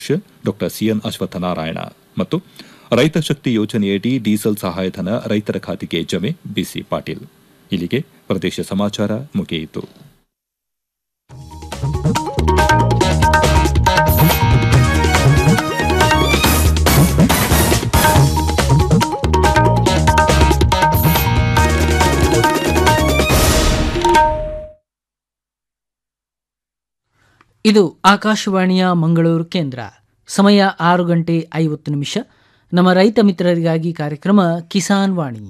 ಡಾ ಸಿಎನ್ ಅಶ್ವತ್ಥನಾರಾಯಣ ಮತ್ತು ರೈತ ಶಕ್ತಿ ಯೋಜನೆಯಡಿ ಡೀಸೆಲ್ ಸಹಾಯಧನ ರೈತರ ಖಾತೆಗೆ ಜಮೆ ಬಿಸಿ ಪಾಟೀಲ್ ಇಲ್ಲಿಗೆ ಪ್ರದೇಶ ಸಮಾಚಾರ ಮುಗಿಯಿತು ಇದು ಆಕಾಶವಾಣಿಯ ಮಂಗಳೂರು ಕೇಂದ್ರ ಸಮಯ ಆರು ಗಂಟೆ ಐವತ್ತು ನಿಮಿಷ ನಮ್ಮ ರೈತ ಮಿತ್ರರಿಗಾಗಿ ಕಾರ್ಯಕ್ರಮ ಕಿಸಾನ್ ವಾಣಿ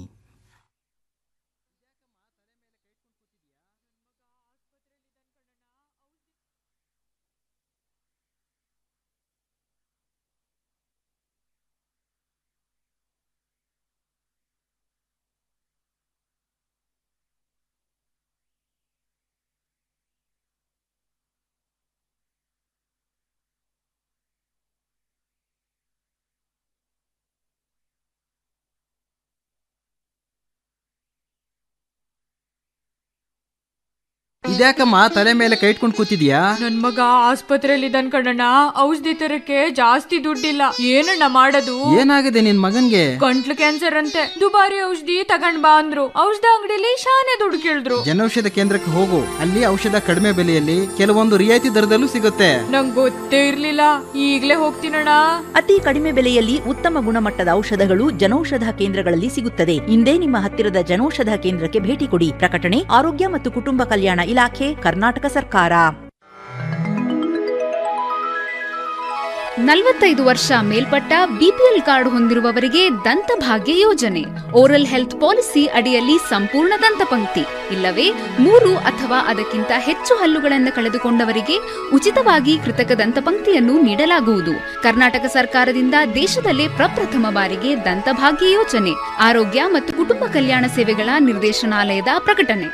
ಇದ್ಯಾಕಮ್ಮ ತಲೆ ಮೇಲೆ ಕೈ ಇಟ್ಕೊಂಡು ಕೂತಿದ್ಯಾ ನನ್ ಮಗ ಆಸ್ಪತ್ರೆಯಲ್ಲಿ ಇದ್ದಾನ್ ಕಣಣ್ಣ ಔಷಧಿ ತರಕ್ಕೆ ಜಾಸ್ತಿ ದುಡ್ಡಿಲ್ಲ ಏನಣ್ಣ ಮಾಡೋದು ಏನಾಗಿದೆ ನಿನ್ ಮಗನ್ಗೆ ಗಂಟ್ಲು ಕ್ಯಾನ್ಸರ್ ಅಂತೆ ದುಬಾರಿ ಔಷಧಿ ತಗೊಂಡ್ ಬಾ ಅಂದ್ರು ಔಷಧ ಅಂಗಡಿಲಿ ಶಾನೆ ದುಡ್ಡು ಕೇಳಿದ್ರು ಜನೌಷಧ ಕೇಂದ್ರಕ್ಕೆ ಹೋಗು ಅಲ್ಲಿ ಔಷಧ ಕಡಿಮೆ ಬೆಲೆಯಲ್ಲಿ ಕೆಲವೊಂದು ರಿಯಾಯಿತಿ ದರದಲ್ಲೂ ಸಿಗುತ್ತೆ ನಂಗ್ ಗೊತ್ತೇ ಇರ್ಲಿಲ್ಲ ಈಗ್ಲೇ ಹೋಗ್ತೀನಣ್ಣ ಅತಿ ಕಡಿಮೆ ಬೆಲೆಯಲ್ಲಿ ಉತ್ತಮ ಗುಣಮಟ್ಟದ ಔಷಧಗಳು ಜನೌಷಧ ಕೇಂದ್ರಗಳಲ್ಲಿ ಸಿಗುತ್ತದೆ ಇಂದೇ ನಿಮ್ಮ ಹತ್ತಿರದ ಜನೌಷಧ ಕೇಂದ್ರಕ್ಕೆ ಭೇಟಿ ಕೊಡಿ ಪ್ರಕಟಣೆ ಆರೋಗ್ಯ ಮತ್ತು ಕುಟುಂಬ ಕಲ್ಯಾಣ ಇಲಾಖೆ ಕರ್ನಾಟಕ ಸರ್ಕಾರ ನಲವತ್ತೈದು ವರ್ಷ ಮೇಲ್ಪಟ್ಟ ಬಿಪಿಎಲ್ ಕಾರ್ಡ್ ಹೊಂದಿರುವವರಿಗೆ ದಂತಭಾಗ್ಯ ಯೋಜನೆ ಓರಲ್ ಹೆಲ್ತ್ ಪಾಲಿಸಿ ಅಡಿಯಲ್ಲಿ ಸಂಪೂರ್ಣ ದಂತಪಂಕ್ತಿ ಇಲ್ಲವೇ ಮೂರು ಅಥವಾ ಅದಕ್ಕಿಂತ ಹೆಚ್ಚು ಹಲ್ಲುಗಳನ್ನು ಕಳೆದುಕೊಂಡವರಿಗೆ ಉಚಿತವಾಗಿ ಕೃತಕ ದಂತಪಂಕ್ತಿಯನ್ನು ನೀಡಲಾಗುವುದು ಕರ್ನಾಟಕ ಸರ್ಕಾರದಿಂದ ದೇಶದಲ್ಲೇ ಪ್ರಪ್ರಥಮ ಬಾರಿಗೆ ದಂತಭಾಗ್ಯ ಯೋಜನೆ ಆರೋಗ್ಯ ಮತ್ತು ಕುಟುಂಬ ಕಲ್ಯಾಣ ಸೇವೆಗಳ ನಿರ್ದೇಶನಾಲಯದ ಪ್ರಕಟಣೆ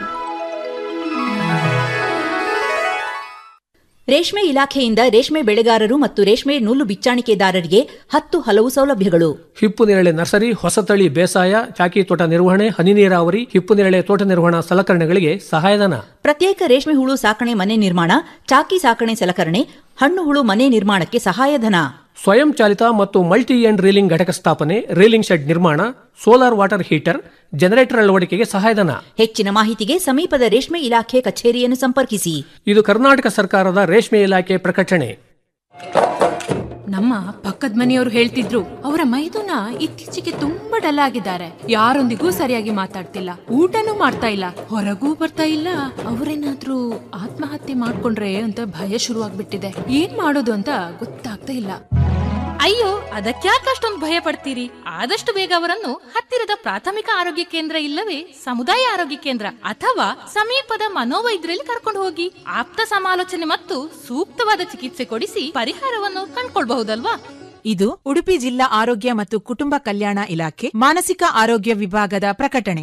ರೇಷ್ಮೆ ಇಲಾಖೆಯಿಂದ ರೇಷ್ಮೆ ಬೆಳೆಗಾರರು ಮತ್ತು ರೇಷ್ಮೆ ನೂಲು ಬಿಚ್ಚಾಣಿಕೆದಾರರಿಗೆ ಹತ್ತು ಹಲವು ಸೌಲಭ್ಯಗಳು ಹಿಪ್ಪು ನೇರಳೆ ನರ್ಸರಿ ಹೊಸತಳಿ ಬೇಸಾಯ ಚಾಕಿ ತೋಟ ನಿರ್ವಹಣೆ ಹನಿ ನೀರಾವರಿ ಹಿಪ್ಪು ನೇರಳೆ ತೋಟ ನಿರ್ವಹಣಾ ಸಲಕರಣೆಗಳಿಗೆ ಸಹಾಯಧನ ಪ್ರತ್ಯೇಕ ರೇಷ್ಮೆ ಹುಳು ಸಾಕಣೆ ಮನೆ ನಿರ್ಮಾಣ ಚಾಕಿ ಸಾಕಣೆ ಸಲಕರಣೆ ಹಣ್ಣು ಹುಳು ಮನೆ ನಿರ್ಮಾಣಕ್ಕೆ ಸಹಾಯಧನ ಸ್ವಯಂ ಚಾಲಿತ ಮತ್ತು ಮಲ್ಟಿ ಎಂಡ್ ರೀಲಿಂಗ್ ಘಟಕ ಸ್ಥಾಪನೆ ರೀಲಿಂಗ್ ಶೆಡ್ ನಿರ್ಮಾಣ ಸೋಲಾರ್ ವಾಟರ್ ಹೀಟರ್ ಜನರೇಟರ್ ಅಳವಡಿಕೆಗೆ ಸಹಾಯಧನ ಹೆಚ್ಚಿನ ಮಾಹಿತಿಗೆ ಸಮೀಪದ ರೇಷ್ಮೆ ಇಲಾಖೆ ಕಚೇರಿಯನ್ನು ಸಂಪರ್ಕಿಸಿ ಇದು ಕರ್ನಾಟಕ ಸರ್ಕಾರದ ರೇಷ್ಮೆ ಇಲಾಖೆ ಪ್ರಕಟಣೆ ನಮ್ಮ ಪಕ್ಕದ ಮನೆಯವರು ಹೇಳ್ತಿದ್ರು ಅವರ ಮೈದುನ ಇತ್ತೀಚೆಗೆ ತುಂಬಾ ಡಲ್ ಆಗಿದ್ದಾರೆ ಯಾರೊಂದಿಗೂ ಸರಿಯಾಗಿ ಮಾತಾಡ್ತಿಲ್ಲ ಊಟನೂ ಮಾಡ್ತಾ ಇಲ್ಲ ಹೊರಗೂ ಬರ್ತಾ ಇಲ್ಲ ಅವರೇನಾದ್ರೂ ಆತ್ಮಹತ್ಯೆ ಮಾಡ್ಕೊಂಡ್ರೆ ಅಂತ ಭಯ ಶುರುವಾಗ್ಬಿಟ್ಟಿದೆ ಏನ್ ಮಾಡೋದು ಅಂತ ಗೊತ್ತಾಗ್ತಾ ಇಲ್ಲ ಅಯ್ಯೋ ಅದಕ್ಯಾಕೆ ಅಷ್ಟೊಂದು ಭಯ ಪಡ್ತೀರಿ ಆದಷ್ಟು ಬೇಗ ಅವರನ್ನು ಹತ್ತಿರದ ಪ್ರಾಥಮಿಕ ಆರೋಗ್ಯ ಕೇಂದ್ರ ಇಲ್ಲವೇ ಸಮುದಾಯ ಆರೋಗ್ಯ ಕೇಂದ್ರ ಅಥವಾ ಸಮೀಪದ ಮನೋವೈದ್ಯರಲ್ಲಿ ಕರ್ಕೊಂಡು ಹೋಗಿ ಆಪ್ತ ಸಮಾಲೋಚನೆ ಮತ್ತು ಸೂಕ್ತವಾದ ಚಿಕಿತ್ಸೆ ಕೊಡಿಸಿ ಪರಿಹಾರವನ್ನು ಕಂಡ್ಕೊಳ್ಬಹುದಲ್ವಾ ಇದು ಉಡುಪಿ ಜಿಲ್ಲಾ ಆರೋಗ್ಯ ಮತ್ತು ಕುಟುಂಬ ಕಲ್ಯಾಣ ಇಲಾಖೆ ಮಾನಸಿಕ ಆರೋಗ್ಯ ವಿಭಾಗದ ಪ್ರಕಟಣೆ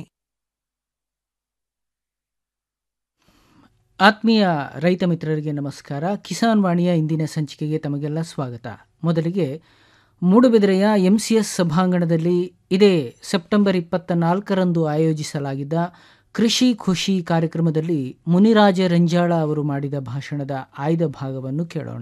ಆತ್ಮೀಯ ರೈತ ಮಿತ್ರರಿಗೆ ನಮಸ್ಕಾರ ಕಿಸಾನ್ ವಾಣಿಯ ಇಂದಿನ ಸಂಚಿಕೆಗೆ ತಮಗೆಲ್ಲ ಸ್ವಾಗತ ಮೊದಲಿಗೆ ಮೂಡುಬಿದಿರೆಯ ಎಂಸಿಎಸ್ ಸಭಾಂಗಣದಲ್ಲಿ ಇದೇ ಸೆಪ್ಟೆಂಬರ್ ಇಪ್ಪತ್ತ ನಾಲ್ಕರಂದು ಆಯೋಜಿಸಲಾಗಿದ್ದ ಕೃಷಿ ಖುಷಿ ಕಾರ್ಯಕ್ರಮದಲ್ಲಿ ಮುನಿರಾಜ ರಂಜಾಳ ಅವರು ಮಾಡಿದ ಭಾಷಣದ ಆಯ್ದ ಭಾಗವನ್ನು ಕೇಳೋಣ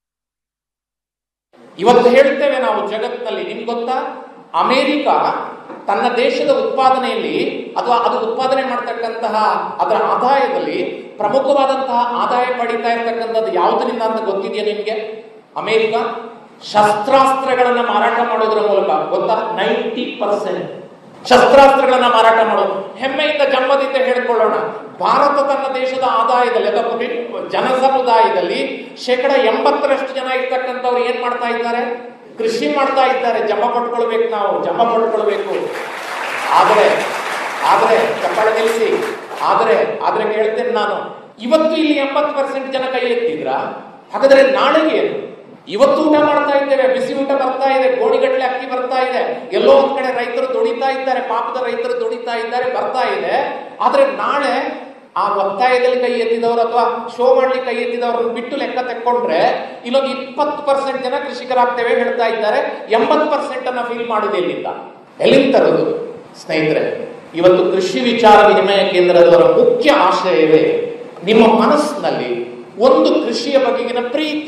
ಇವತ್ತು ಹೇಳ್ತೇವೆ ನಾವು ಜಗತ್ತಿನಲ್ಲಿ ನಿಮ್ಗೆ ಗೊತ್ತಾ ಅಮೆರಿಕ ತನ್ನ ದೇಶದ ಉತ್ಪಾದನೆಯಲ್ಲಿ ಅಥವಾ ಅದು ಉತ್ಪಾದನೆ ಮಾಡ್ತಕ್ಕಂತಹ ಅದರ ಆದಾಯದಲ್ಲಿ ಪ್ರಮುಖವಾದಂತಹ ಆದಾಯ ಪಡಿತಾ ಇರತಕ್ಕಂಥದ್ದು ಯಾವುದರಿಂದ ಅಂತ ಗೊತ್ತಿದೆಯಾ ನಿಮ್ಗೆ ಅಮೆರಿಕ ಶಸ್ತ್ರಾಸ್ತ್ರಗಳನ್ನ ಮಾರಾಟ ಮಾಡೋದ್ರ ಮೂಲಕ ಗೊತ್ತಾ ನೈಂಟಿ ಪರ್ಸೆಂಟ್ ಶಸ್ತ್ರಾಸ್ತ್ರಗಳನ್ನ ಮಾರಾಟ ಮಾಡೋದು ಹೆಮ್ಮೆಯಿಂದ ಜನ್ಮದಿಂದ ಹೇಳ್ಕೊಳ್ಳೋಣ ಭಾರತ ತನ್ನ ದೇಶದ ಆದಾಯದಲ್ಲಿ ಅಥವಾ ಜನ ಸಮುದಾಯದಲ್ಲಿ ಶೇಕಡ ಎಂಬತ್ತರಷ್ಟು ಜನ ಇರ್ತಕ್ಕಂಥವ್ರು ಏನ್ ಮಾಡ್ತಾ ಇದ್ದಾರೆ ಕೃಷಿ ಮಾಡ್ತಾ ಇದ್ದಾರೆ ಜಮ ಪಟ್ಕೊಳ್ಬೇಕು ನಾವು ಜಮ ಪಟ್ಕೊಳ್ಬೇಕು ಆದರೆ ಆದರೆ ಚಪ್ಪಾಳೆ ನಿಲ್ಲಿಸಿ ಆದರೆ ಆದ್ರೆ ಹೇಳ್ತೇನೆ ನಾನು ಇವತ್ತು ಇಲ್ಲಿ ಎಂಬತ್ತು ಪರ್ಸೆಂಟ್ ಜನ ಕೈ ಎತ್ತಿದ್ರ ಹಾಗಾದ್ರೆ ನಾಳೆಗೆ ಏನು ಇವತ್ತು ಊಟ ಮಾಡ್ತಾ ಇದ್ದೇವೆ ಬಿಸಿ ಊಟ ಬರ್ತಾ ಇದೆ ಗೋಣಿಗಟ್ಟಲೆ ಅಕ್ಕಿ ಬರ್ತಾ ಇದೆ ಎಲ್ಲೋ ಒಂದ್ ಕಡೆ ರೈತರು ದುಡಿತಾ ಇದ್ದಾರೆ ಪಾಪದ ರೈತರು ದುಡಿತಾ ಇದ್ದಾರೆ ಬರ್ತಾ ಇದೆ ಆದ್ರೆ ನಾಳೆ ಆ ಒತ್ತಾಯದಲ್ಲಿ ಕೈ ಎತ್ತಿದವರು ಅಥವಾ ಶೋ ಮಾಡ್ಲಿಕ್ಕೆ ಕೈ ಎತ್ತಿದವ್ರನ್ನ ಬಿಟ್ಟು ಲೆಕ್ಕ ತೆಕ್ಕೊಂಡ್ರೆ ಇಲ್ಲೊಂದು ಇಪ್ಪತ್ತು ಪರ್ಸೆಂಟ್ ಜನ ಕೃಷಿಕರಾಗ್ತೇವೆ ಹೇಳ್ತಾ ಇದ್ದಾರೆ ಎಂಬತ್ತು ಪರ್ಸೆಂಟ್ ಅನ್ನ ಫೀಲ್ ಮಾಡುದು ಎಲ್ಲಿಂದ ಎಲ್ಲಿಂದ ತರೋದು ಸ್ನೇಹಿತರೆ ಇವತ್ತು ಕೃಷಿ ವಿಚಾರ ವಿನಿಮಯ ಕೇಂದ್ರದವರ ಮುಖ್ಯ ಆಶಯವೇ ನಿಮ್ಮ ಮನಸ್ಸಿನಲ್ಲಿ ಒಂದು ಕೃಷಿಯ ಬಗೆಗಿನ ಪ್ರೀತಿ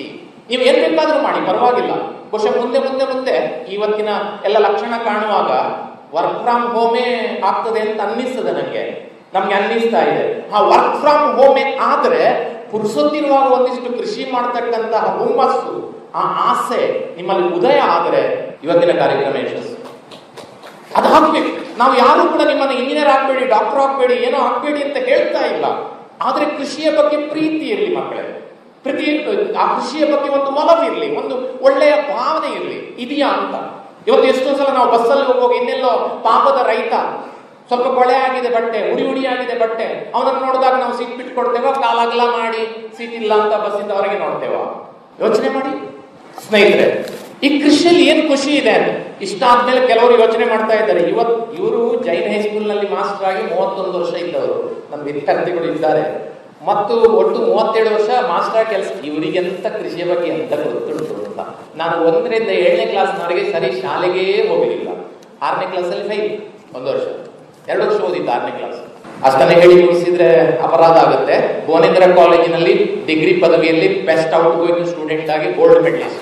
ನೀವು ಏನ್ ಬೇಕಾದ್ರೂ ಮಾಡಿ ಪರವಾಗಿಲ್ಲ ಬಹುಶಃ ಮುಂದೆ ಮುಂದೆ ಮುಂದೆ ಇವತ್ತಿನ ಎಲ್ಲ ಲಕ್ಷಣ ಕಾಣುವಾಗ ವರ್ಕ್ ಫ್ರಮ್ ಹೋಮೇ ಆಗ್ತದೆ ಅಂತ ಅನ್ನಿಸ್ತದೆ ನನಗೆ ನಮ್ಗೆ ಅನ್ನಿಸ್ತಾ ಇದೆ ಆ ವರ್ಕ್ ಫ್ರಮ್ ಹೋಮೇ ಆದ್ರೆ ಪುರುಸೊತ್ತಿರುವಾಗ ಒಂದಿಷ್ಟು ಕೃಷಿ ಮಾಡ್ತಕ್ಕಂತಹ ಹುಮ್ಮಸ್ಸು ಆ ಆಸೆ ನಿಮ್ಮಲ್ಲಿ ಉದಯ ಆದರೆ ಇವತ್ತಿನ ಕಾರ್ಯಕ್ರಮ ಯಶಸ್ಸು ಅದು ಹಾಕ್ಬೇಕು ನಾವು ಯಾರು ಕೂಡ ನಿಮ್ಮನ್ನ ಇಂಜಿನಿಯರ್ ಆಗ್ಬೇಡಿ ಡಾಕ್ಟರ್ ಆಗ್ಬೇಡಿ ಏನೋ ಆಗ್ಬೇಡಿ ಅಂತ ಹೇಳ್ತಾ ಇಲ್ಲ ಆದ್ರೆ ಕೃಷಿಯ ಬಗ್ಗೆ ಪ್ರೀತಿ ಇರಲಿ ಮಕ್ಕಳೇ ಪ್ರೀತಿ ಆ ಕೃಷಿಯ ಬಗ್ಗೆ ಒಂದು ಒಲವಿರಲಿ ಒಂದು ಒಳ್ಳೆಯ ಭಾವನೆ ಇರಲಿ ಇದೆಯಾ ಅಂತ ಇವತ್ತು ಎಷ್ಟೋ ಸಲ ನಾವು ಬಸ್ಸಲ್ಲಿ ಹೋಗುವಾಗ ಇನ್ನೆಲ್ಲೋ ಪಾಪದ ರೈತ ಸ್ವಲ್ಪ ಕೊಳೆ ಆಗಿದೆ ಬಟ್ಟೆ ಉಡಿ ಉಡಿ ಆಗಿದೆ ಬಟ್ಟೆ ಅವನನ್ನು ನೋಡಿದಾಗ ನಾವು ಸೀಟ್ ಬಿಟ್ಕೊಡ್ತೇವ ಕಾಲಾಗಲ ಮಾಡಿ ಸೀಟ್ ಇಲ್ಲ ಅಂತ ಬಸ್ಸಿಂದ ಹೊರಗೆ ನೋಡ್ತೇವ ಯೋಚನೆ ಮಾಡಿ ಸ್ನೇಹಿತರೆ ಈ ಕೃಷಿಯಲ್ಲಿ ಏನು ಖುಷಿ ಇದೆ ಅಂತ ಇಷ್ಟ ಆದ್ಮೇಲೆ ಕೆಲವರು ಯೋಚನೆ ಮಾಡ್ತಾ ಇದ್ದಾರೆ ಇವತ್ ಇವರು ಜೈನ್ ಹೈಸ್ಕೂಲ್ ನಲ್ಲಿ ಮಾಸ್ಟರ್ ಆಗಿ ಮೂವತ್ತೊಂದು ವರ್ಷ ಇದ್ದವರು ನನ್ನ ವಿದ್ಯಾರ್ಥಿಗಳು ಇದ್ದಾರೆ ಮತ್ತು ಒಟ್ಟು ಮೂವತ್ತೇಳು ವರ್ಷ ಮಾಸ್ಟರ್ ಕೆಲಸ ಇವರಿಗೆಂತ ಕೃಷಿಯ ಬಗ್ಗೆ ಎಂತ ಗೊತ್ತುಂಟು ಅಂತ ನಾನು ಒಂದರಿಂದ ಏಳನೇ ಕ್ಲಾಸ್ನವರೆಗೆ ಸರಿ ಶಾಲೆಗೆ ಹೋಗಲಿಲ್ಲ ಆರನೇ ಕ್ಲಾಸಲ್ಲಿ ಫೈಲ್ ಒಂದು ವರ್ಷ ಎರಡು ವರ್ಷ ಓದಿದ್ದು ಆರನೇ ಕ್ಲಾಸ್ ಅಷ್ಟನ್ನೇ ಹೇಳಿ ಮುಗಿಸಿದ್ರೆ ಅಪರಾಧ ಆಗುತ್ತೆ ಭುವನೇಂದ್ರ ಕಾಲೇಜಿನಲ್ಲಿ ಡಿಗ್ರಿ ಪದವಿಯಲ್ಲಿ ಬೆಸ್ಟ್ ಔಟ್ ಗೋಯಿಂಗ್ ಸ್ಟೂಡೆಂಟ್ ಆಗಿ ಗೋಲ್ಡ್ ಮೆಡಲಿಸ್ಟ್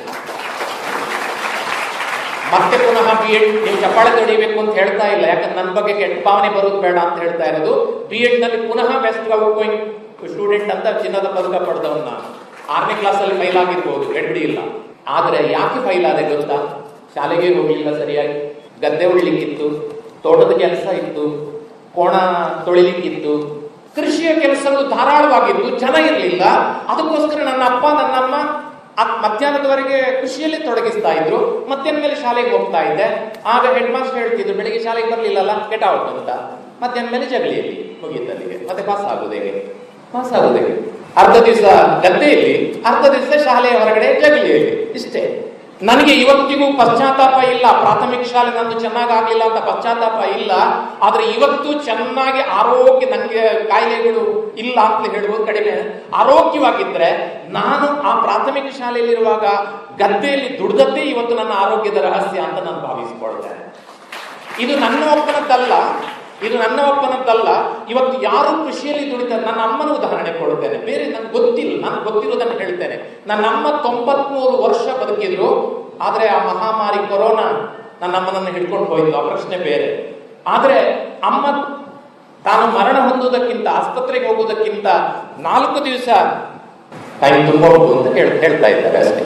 ಮತ್ತೆ ಪುನಃ ಬಿ ಎಡ್ ನೀವು ಚಪ್ಪಾಳೆ ತೊಡಿಬೇಕು ಅಂತ ಹೇಳ್ತಾ ಇಲ್ಲ ಯಾಕಂದ್ರೆ ನನ್ನ ಬಗ್ಗೆ ಕೆಟ್ಟ ಭಾವನೆ ಬರೋದು ಬೇಡ ಅಂತ ಹೇಳ್ತಾ ಇರೋದು ಬಿ ಎಡ್ ನಲ್ಲಿ ಪುನಃ ಬೆಸ್ಟ್ ಔಟ್ ಗೋಯಿಂಗ್ ಸ್ಟೂಡೆಂಟ್ ಅಂತ ಚಿನ್ನದ ಪದಕ ಪಡೆದವನ್ನ ಆರನೇ ಕ್ಲಾಸಲ್ಲಿ ಫೈಲ್ ಆಗಿರ್ಬೋದು ಎಡ್ಡಿ ಇಲ್ಲ ಆದ್ರೆ ಯಾಕೆ ಫೈಲ್ ಆದೆ ಗೊತ್ತಾ ಶಾಲೆಗೆ ಹೋಗ್ಲಿಲ್ಲ ಸರಿಯಾಗಿ ಗದ್ದೆ ಉಳ್ಲಿಕ್ಕಿತ್ತು ತೋಟದ ಕೆಲಸ ಇತ್ತು ಕೋಣ ತೊಳಿಲಿಕ್ಕಿತ್ತು ಕೃಷಿಯ ಕೆಲಸಗಳು ಧಾರಾಳವಾಗಿತ್ತು ಜನ ಇರಲಿಲ್ಲ ಅದಕ್ಕೋಸ್ಕರ ನನ್ನ ಅಪ್ಪ ನನ್ನಮ್ಮ ಅದ್ ಮಧ್ಯಾಹ್ನದವರೆಗೆ ಕೃಷಿಯಲ್ಲಿ ತೊಡಗಿಸ್ತಾ ಇದ್ರು ಮಧ್ಯಾಹ್ನ ಮೇಲೆ ಶಾಲೆಗೆ ಹೋಗ್ತಾ ಇದ್ದೆ ಆಗ ಹೆಡ್ ಮಾಸ್ಟರ್ ಹೇಳ್ತಿದ್ರು ಬೆಳಿಗ್ಗೆ ಶಾಲೆಗೆ ಬರ್ಲಿಲ್ಲಲ್ಲ ಕೆಟ ಔಟ್ ಅಂತ ಮಧ್ಯಾಹ್ನ ಮೇಲೆ ಜಗಳಿಯಲ್ಲಿ ಮುಗಿಯುತ್ತಲ್ಲಿಗೆ ಮತ್ತೆ ಪಾಸ್ ಆಗುದು ಹೇಗೆ ಪಾಸ್ ಆಗುದು ಹೇಗೆ ಅರ್ಧ ದಿವಸ ಗದ್ದೆಯಲ್ಲಿ ಅರ್ಧ ದಿವಸ ಶಾಲೆಯ ಹೊರಗಡೆ ಜಗಳಿಯಲ್ಲಿ ಇಷ್ಟೇ ನನಗೆ ಇವತ್ತಿಗೂ ಪಶ್ಚಾತ್ತಾಪ ಇಲ್ಲ ಪ್ರಾಥಮಿಕ ಶಾಲೆ ನಂದು ಚೆನ್ನಾಗಾಗ್ಲಿಲ್ಲ ಅಂತ ಪಶ್ಚಾತ್ತಾಪ ಇಲ್ಲ ಆದ್ರೆ ಇವತ್ತು ಚೆನ್ನಾಗಿ ಆರೋಗ್ಯ ನನಗೆ ಕಾಯಿಲೆಗಳು ಇಲ್ಲ ಅಂತ ಹೇಳುವುದು ಕಡಿಮೆ ಆರೋಗ್ಯವಾಗಿದ್ರೆ ನಾನು ಆ ಪ್ರಾಥಮಿಕ ಶಾಲೆಯಲ್ಲಿರುವಾಗ ಗದ್ದೆಯಲ್ಲಿ ದುಡ್ದದ್ದೇ ಇವತ್ತು ನನ್ನ ಆರೋಗ್ಯದ ರಹಸ್ಯ ಅಂತ ನಾನು ಭಾವಿಸಿಕೊಳ್ತೇನೆ ಇದು ನನ್ನ ಒಪ್ಪನದ್ದಲ್ಲ ಇದು ನನ್ನ ಒಪ್ಪನದ್ದಲ್ಲ ಇವತ್ತು ಯಾರು ಕೃಷಿಯಲ್ಲಿ ದುಡಿತಾರೆ ನನ್ನ ಅಮ್ಮನ ಉದಾಹರಣೆ ಕೊಡುತ್ತೇನೆ ಬೇರೆ ನನ್ಗೆ ಗೊತ್ತಿಲ್ಲ ನನ್ಗೆ ಗೊತ್ತಿರೋದನ್ನು ಹೇಳ್ತೇನೆ ನನ್ನ ಅಮ್ಮ ತೊಂಬತ್ಮೂರು ವರ್ಷ ಬದುಕಿದ್ರು ಆದ್ರೆ ಆ ಮಹಾಮಾರಿ ಕೊರೋನಾ ನನ್ನ ಅಮ್ಮನನ್ನು ಹಿಡ್ಕೊಂಡು ಹೋಯ್ತು ಆ ಪ್ರಶ್ನೆ ಬೇರೆ ಆದ್ರೆ ಅಮ್ಮ ತಾನು ಮರಣ ಹೊಂದುವುದಕ್ಕಿಂತ ಆಸ್ಪತ್ರೆಗೆ ಹೋಗುವುದಕ್ಕಿಂತ ನಾಲ್ಕು ದಿವಸ ಟೈಮ್ ತುಂಬ ಉಂಟು ಅಂತ ಹೇಳ್- ಹೇಳ್ತಾ ಇದ್ದಾರೆ ಅಷ್ಟೇ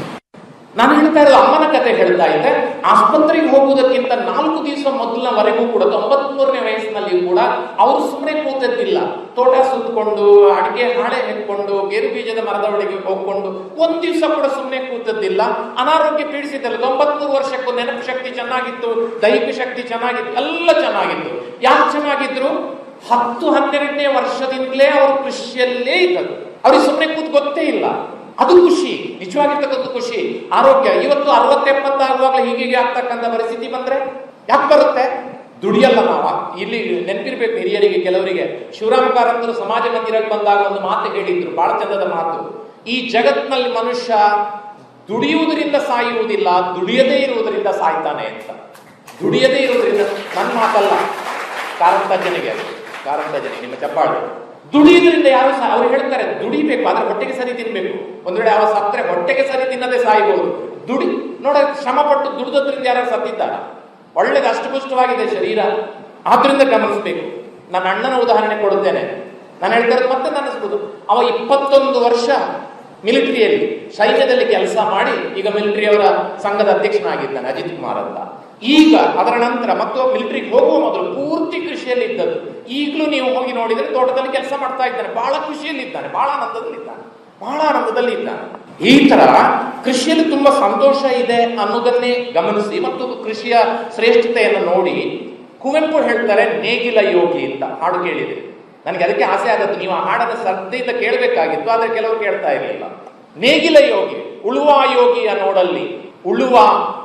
ನಾನು ಹೇಳ್ತಾ ಇರೋದು ಅಮ್ಮನ ಕತೆ ಹೇಳ್ತಾ ಇದ್ದೆ ಆಸ್ಪತ್ರೆಗೆ ಹೋಗುವುದಕ್ಕಿಂತ ನಾಲ್ಕು ದಿವಸ ಮೊದಲನವರೆಗೂ ಕೂಡ ತೊಂಬತ್ಮೂರನೇ ವಯಸ್ಸಿನಲ್ಲಿ ಕೂಡ ಅವರು ಸುಮ್ಮನೆ ಕೂತದ್ದಿಲ್ಲ ತೋಟ ಸುತ್ತಕೊಂಡು ಅಡಿಕೆ ಹಾಳೆ ಹೆಕ್ಕೊಂಡು ಗೇರು ಬೀಜದ ಮರದ ಒಳಗೆ ಹೋಗ್ಕೊಂಡು ಒಂದ್ ದಿವಸ ಕೂಡ ಸುಮ್ಮನೆ ಕೂತದ್ದಿಲ್ಲ ಅನಾರೋಗ್ಯ ಪೀಡಿಸಿದ್ದಲ್ಲ ತೊಂಬತ್ಮೂರು ವರ್ಷಕ್ಕೂ ನೆನಪು ಶಕ್ತಿ ಚೆನ್ನಾಗಿತ್ತು ದೈಹಿಕ ಶಕ್ತಿ ಚೆನ್ನಾಗಿತ್ತು ಎಲ್ಲ ಚೆನ್ನಾಗಿತ್ತು ಯಾಕೆ ಚೆನ್ನಾಗಿದ್ರು ಹತ್ತು ಹನ್ನೆರಡನೇ ವರ್ಷದಿಂದಲೇ ಅವರು ಕೃಷಿಯಲ್ಲೇ ಇದ್ದದ್ದು ಅವ್ರಿಗೆ ಸುಮ್ಮನೆ ಕೂತ್ ಗೊತ್ತೇ ಇಲ್ಲ ಅದು ಖುಷಿ ನಿಜವಾಗಿರ್ತಕ್ಕಂಥ ಖುಷಿ ಆರೋಗ್ಯ ಇವತ್ತು ಅರವತ್ತು ಎಪ್ಪತ್ತಾಗುವಾಗಲೇ ಹೀಗೆ ಆಗ್ತಕ್ಕಂಥ ಪರಿಸ್ಥಿತಿ ಬಂದ್ರೆ ಯಾಕೆ ಬರುತ್ತೆ ದುಡಿಯಲ್ಲ ನಾವು ಇಲ್ಲಿ ನೆನಪಿರ್ಬೇಕು ಹಿರಿಯರಿಗೆ ಕೆಲವರಿಗೆ ಶಿವರಾಮ ಕಾರಂತರು ಸಮಾಜ ಮಂದಿರಕ್ಕೆ ಬಂದಾಗ ಒಂದು ಮಾತು ಹೇಳಿದ್ರು ಬಹಳ ಚಂದದ ಮಾತು ಈ ಜಗತ್ನಲ್ಲಿ ಮನುಷ್ಯ ದುಡಿಯುವುದರಿಂದ ಸಾಯುವುದಿಲ್ಲ ದುಡಿಯದೇ ಇರುವುದರಿಂದ ಸಾಯ್ತಾನೆ ಅಂತ ದುಡಿಯದೇ ಇರುವುದರಿಂದ ನನ್ನ ಮಾತಲ್ಲ ಕಾರಂತಜ್ಜನಿಗೆ ಅದು ಕಾರಂತಜ್ಜನಿಗೆ ನಿಮ್ಮ ಚಪ್ಪಾಳೆ ದುಡಿಯುವುದರಿಂದ ಯಾರು ಸಹ ಅವ್ರು ಹೇಳ್ತಾರೆ ದುಡಿಬೇಕು ಆದ್ರೆ ಹೊಟ್ಟೆಗೆ ಸರಿ ತಿನ್ಬೇಕು ಒಂದ್ ವೇಳೆ ಯಾವ ಸತ್ರೆ ಹೊಟ್ಟೆಗೆ ಸರಿ ತಿನ್ನದೆ ಸಾಯ್ಬಹುದು ದುಡಿ ನೋಡ ಶ್ರಮ ಪಟ್ಟು ದುಡಿದದ್ರಿಂದ ಯಾರು ಸತ್ತಿದ್ದಾರ ಒಳ್ಳೇದು ಅಷ್ಟಪುಷ್ಟವಾಗಿದೆ ಶರೀರ ಆದ್ರಿಂದ ಗಮನಿಸಬೇಕು ನನ್ನ ಅಣ್ಣನ ಉದಾಹರಣೆ ಕೊಡುತ್ತೇನೆ ನಾನು ಹೇಳ್ತಾ ಇರೋದು ಮತ್ತೆ ನೆನೆಸ್ಬೋದು ಅವ ಇಪ್ಪತ್ತೊಂದು ವರ್ಷ ಮಿಲಿಟರಿಯಲ್ಲಿ ಸೈನ್ಯದಲ್ಲಿ ಕೆಲಸ ಮಾಡಿ ಈಗ ಮಿಲಿಟರಿಯವರ ಸಂಘದ ಅಧ್ಯಕ್ಷನಾಗಿದ್ದಾನೆ ಅಜಿತ್ ಕುಮಾರ್ ಅಂತ ಈಗ ಅದರ ನಂತರ ಮತ್ತು ಮಿಲಿಟರಿಗೆ ಹೋಗುವ ಮೊದಲು ಪೂರ್ತಿ ಕೃಷಿಯಲ್ಲಿ ಇದ್ದದ್ದು ಈಗಲೂ ನೀವು ಹೋಗಿ ನೋಡಿದ್ರೆ ತೋಟದಲ್ಲಿ ಕೆಲಸ ಮಾಡ್ತಾ ಇದ್ದಾನೆ ಬಹಳ ಖುಷಿಯಲ್ಲಿ ಇದ್ದಾನೆ ಬಹಳ ಆನಂದದಲ್ಲಿ ಇದ್ದಾನೆ ಬಹಳ ಆನಂದದಲ್ಲಿ ಇದ್ದಾನೆ ಈ ತರ ಕೃಷಿಯಲ್ಲಿ ತುಂಬಾ ಸಂತೋಷ ಇದೆ ಅನ್ನೋದನ್ನೇ ಗಮನಿಸಿ ಮತ್ತು ಕೃಷಿಯ ಶ್ರೇಷ್ಠತೆಯನ್ನು ನೋಡಿ ಕುವೆಂಪು ಹೇಳ್ತಾರೆ ನೇಗಿಲ ಯೋಗಿ ಅಂತ ಹಾಡು ಕೇಳಿದೆ ನನಗೆ ಅದಕ್ಕೆ ಆಸೆ ಆಗತ್ತು ನೀವು ಆ ಹಾಡನ್ನು ಶ್ರದ್ಧೆಯಿಂದ ಕೇಳಬೇಕಾಗಿತ್ತು ಆದ್ರೆ ಕೆಲವರು ಕೇಳ್ತಾ ಇರಲಿಲ್ಲ ನೇಗಿಲ ಯೋಗಿ ಉಳುವ ಯೋಗಿಯ ನೋಡಲ್ಲಿ ಉಳುವ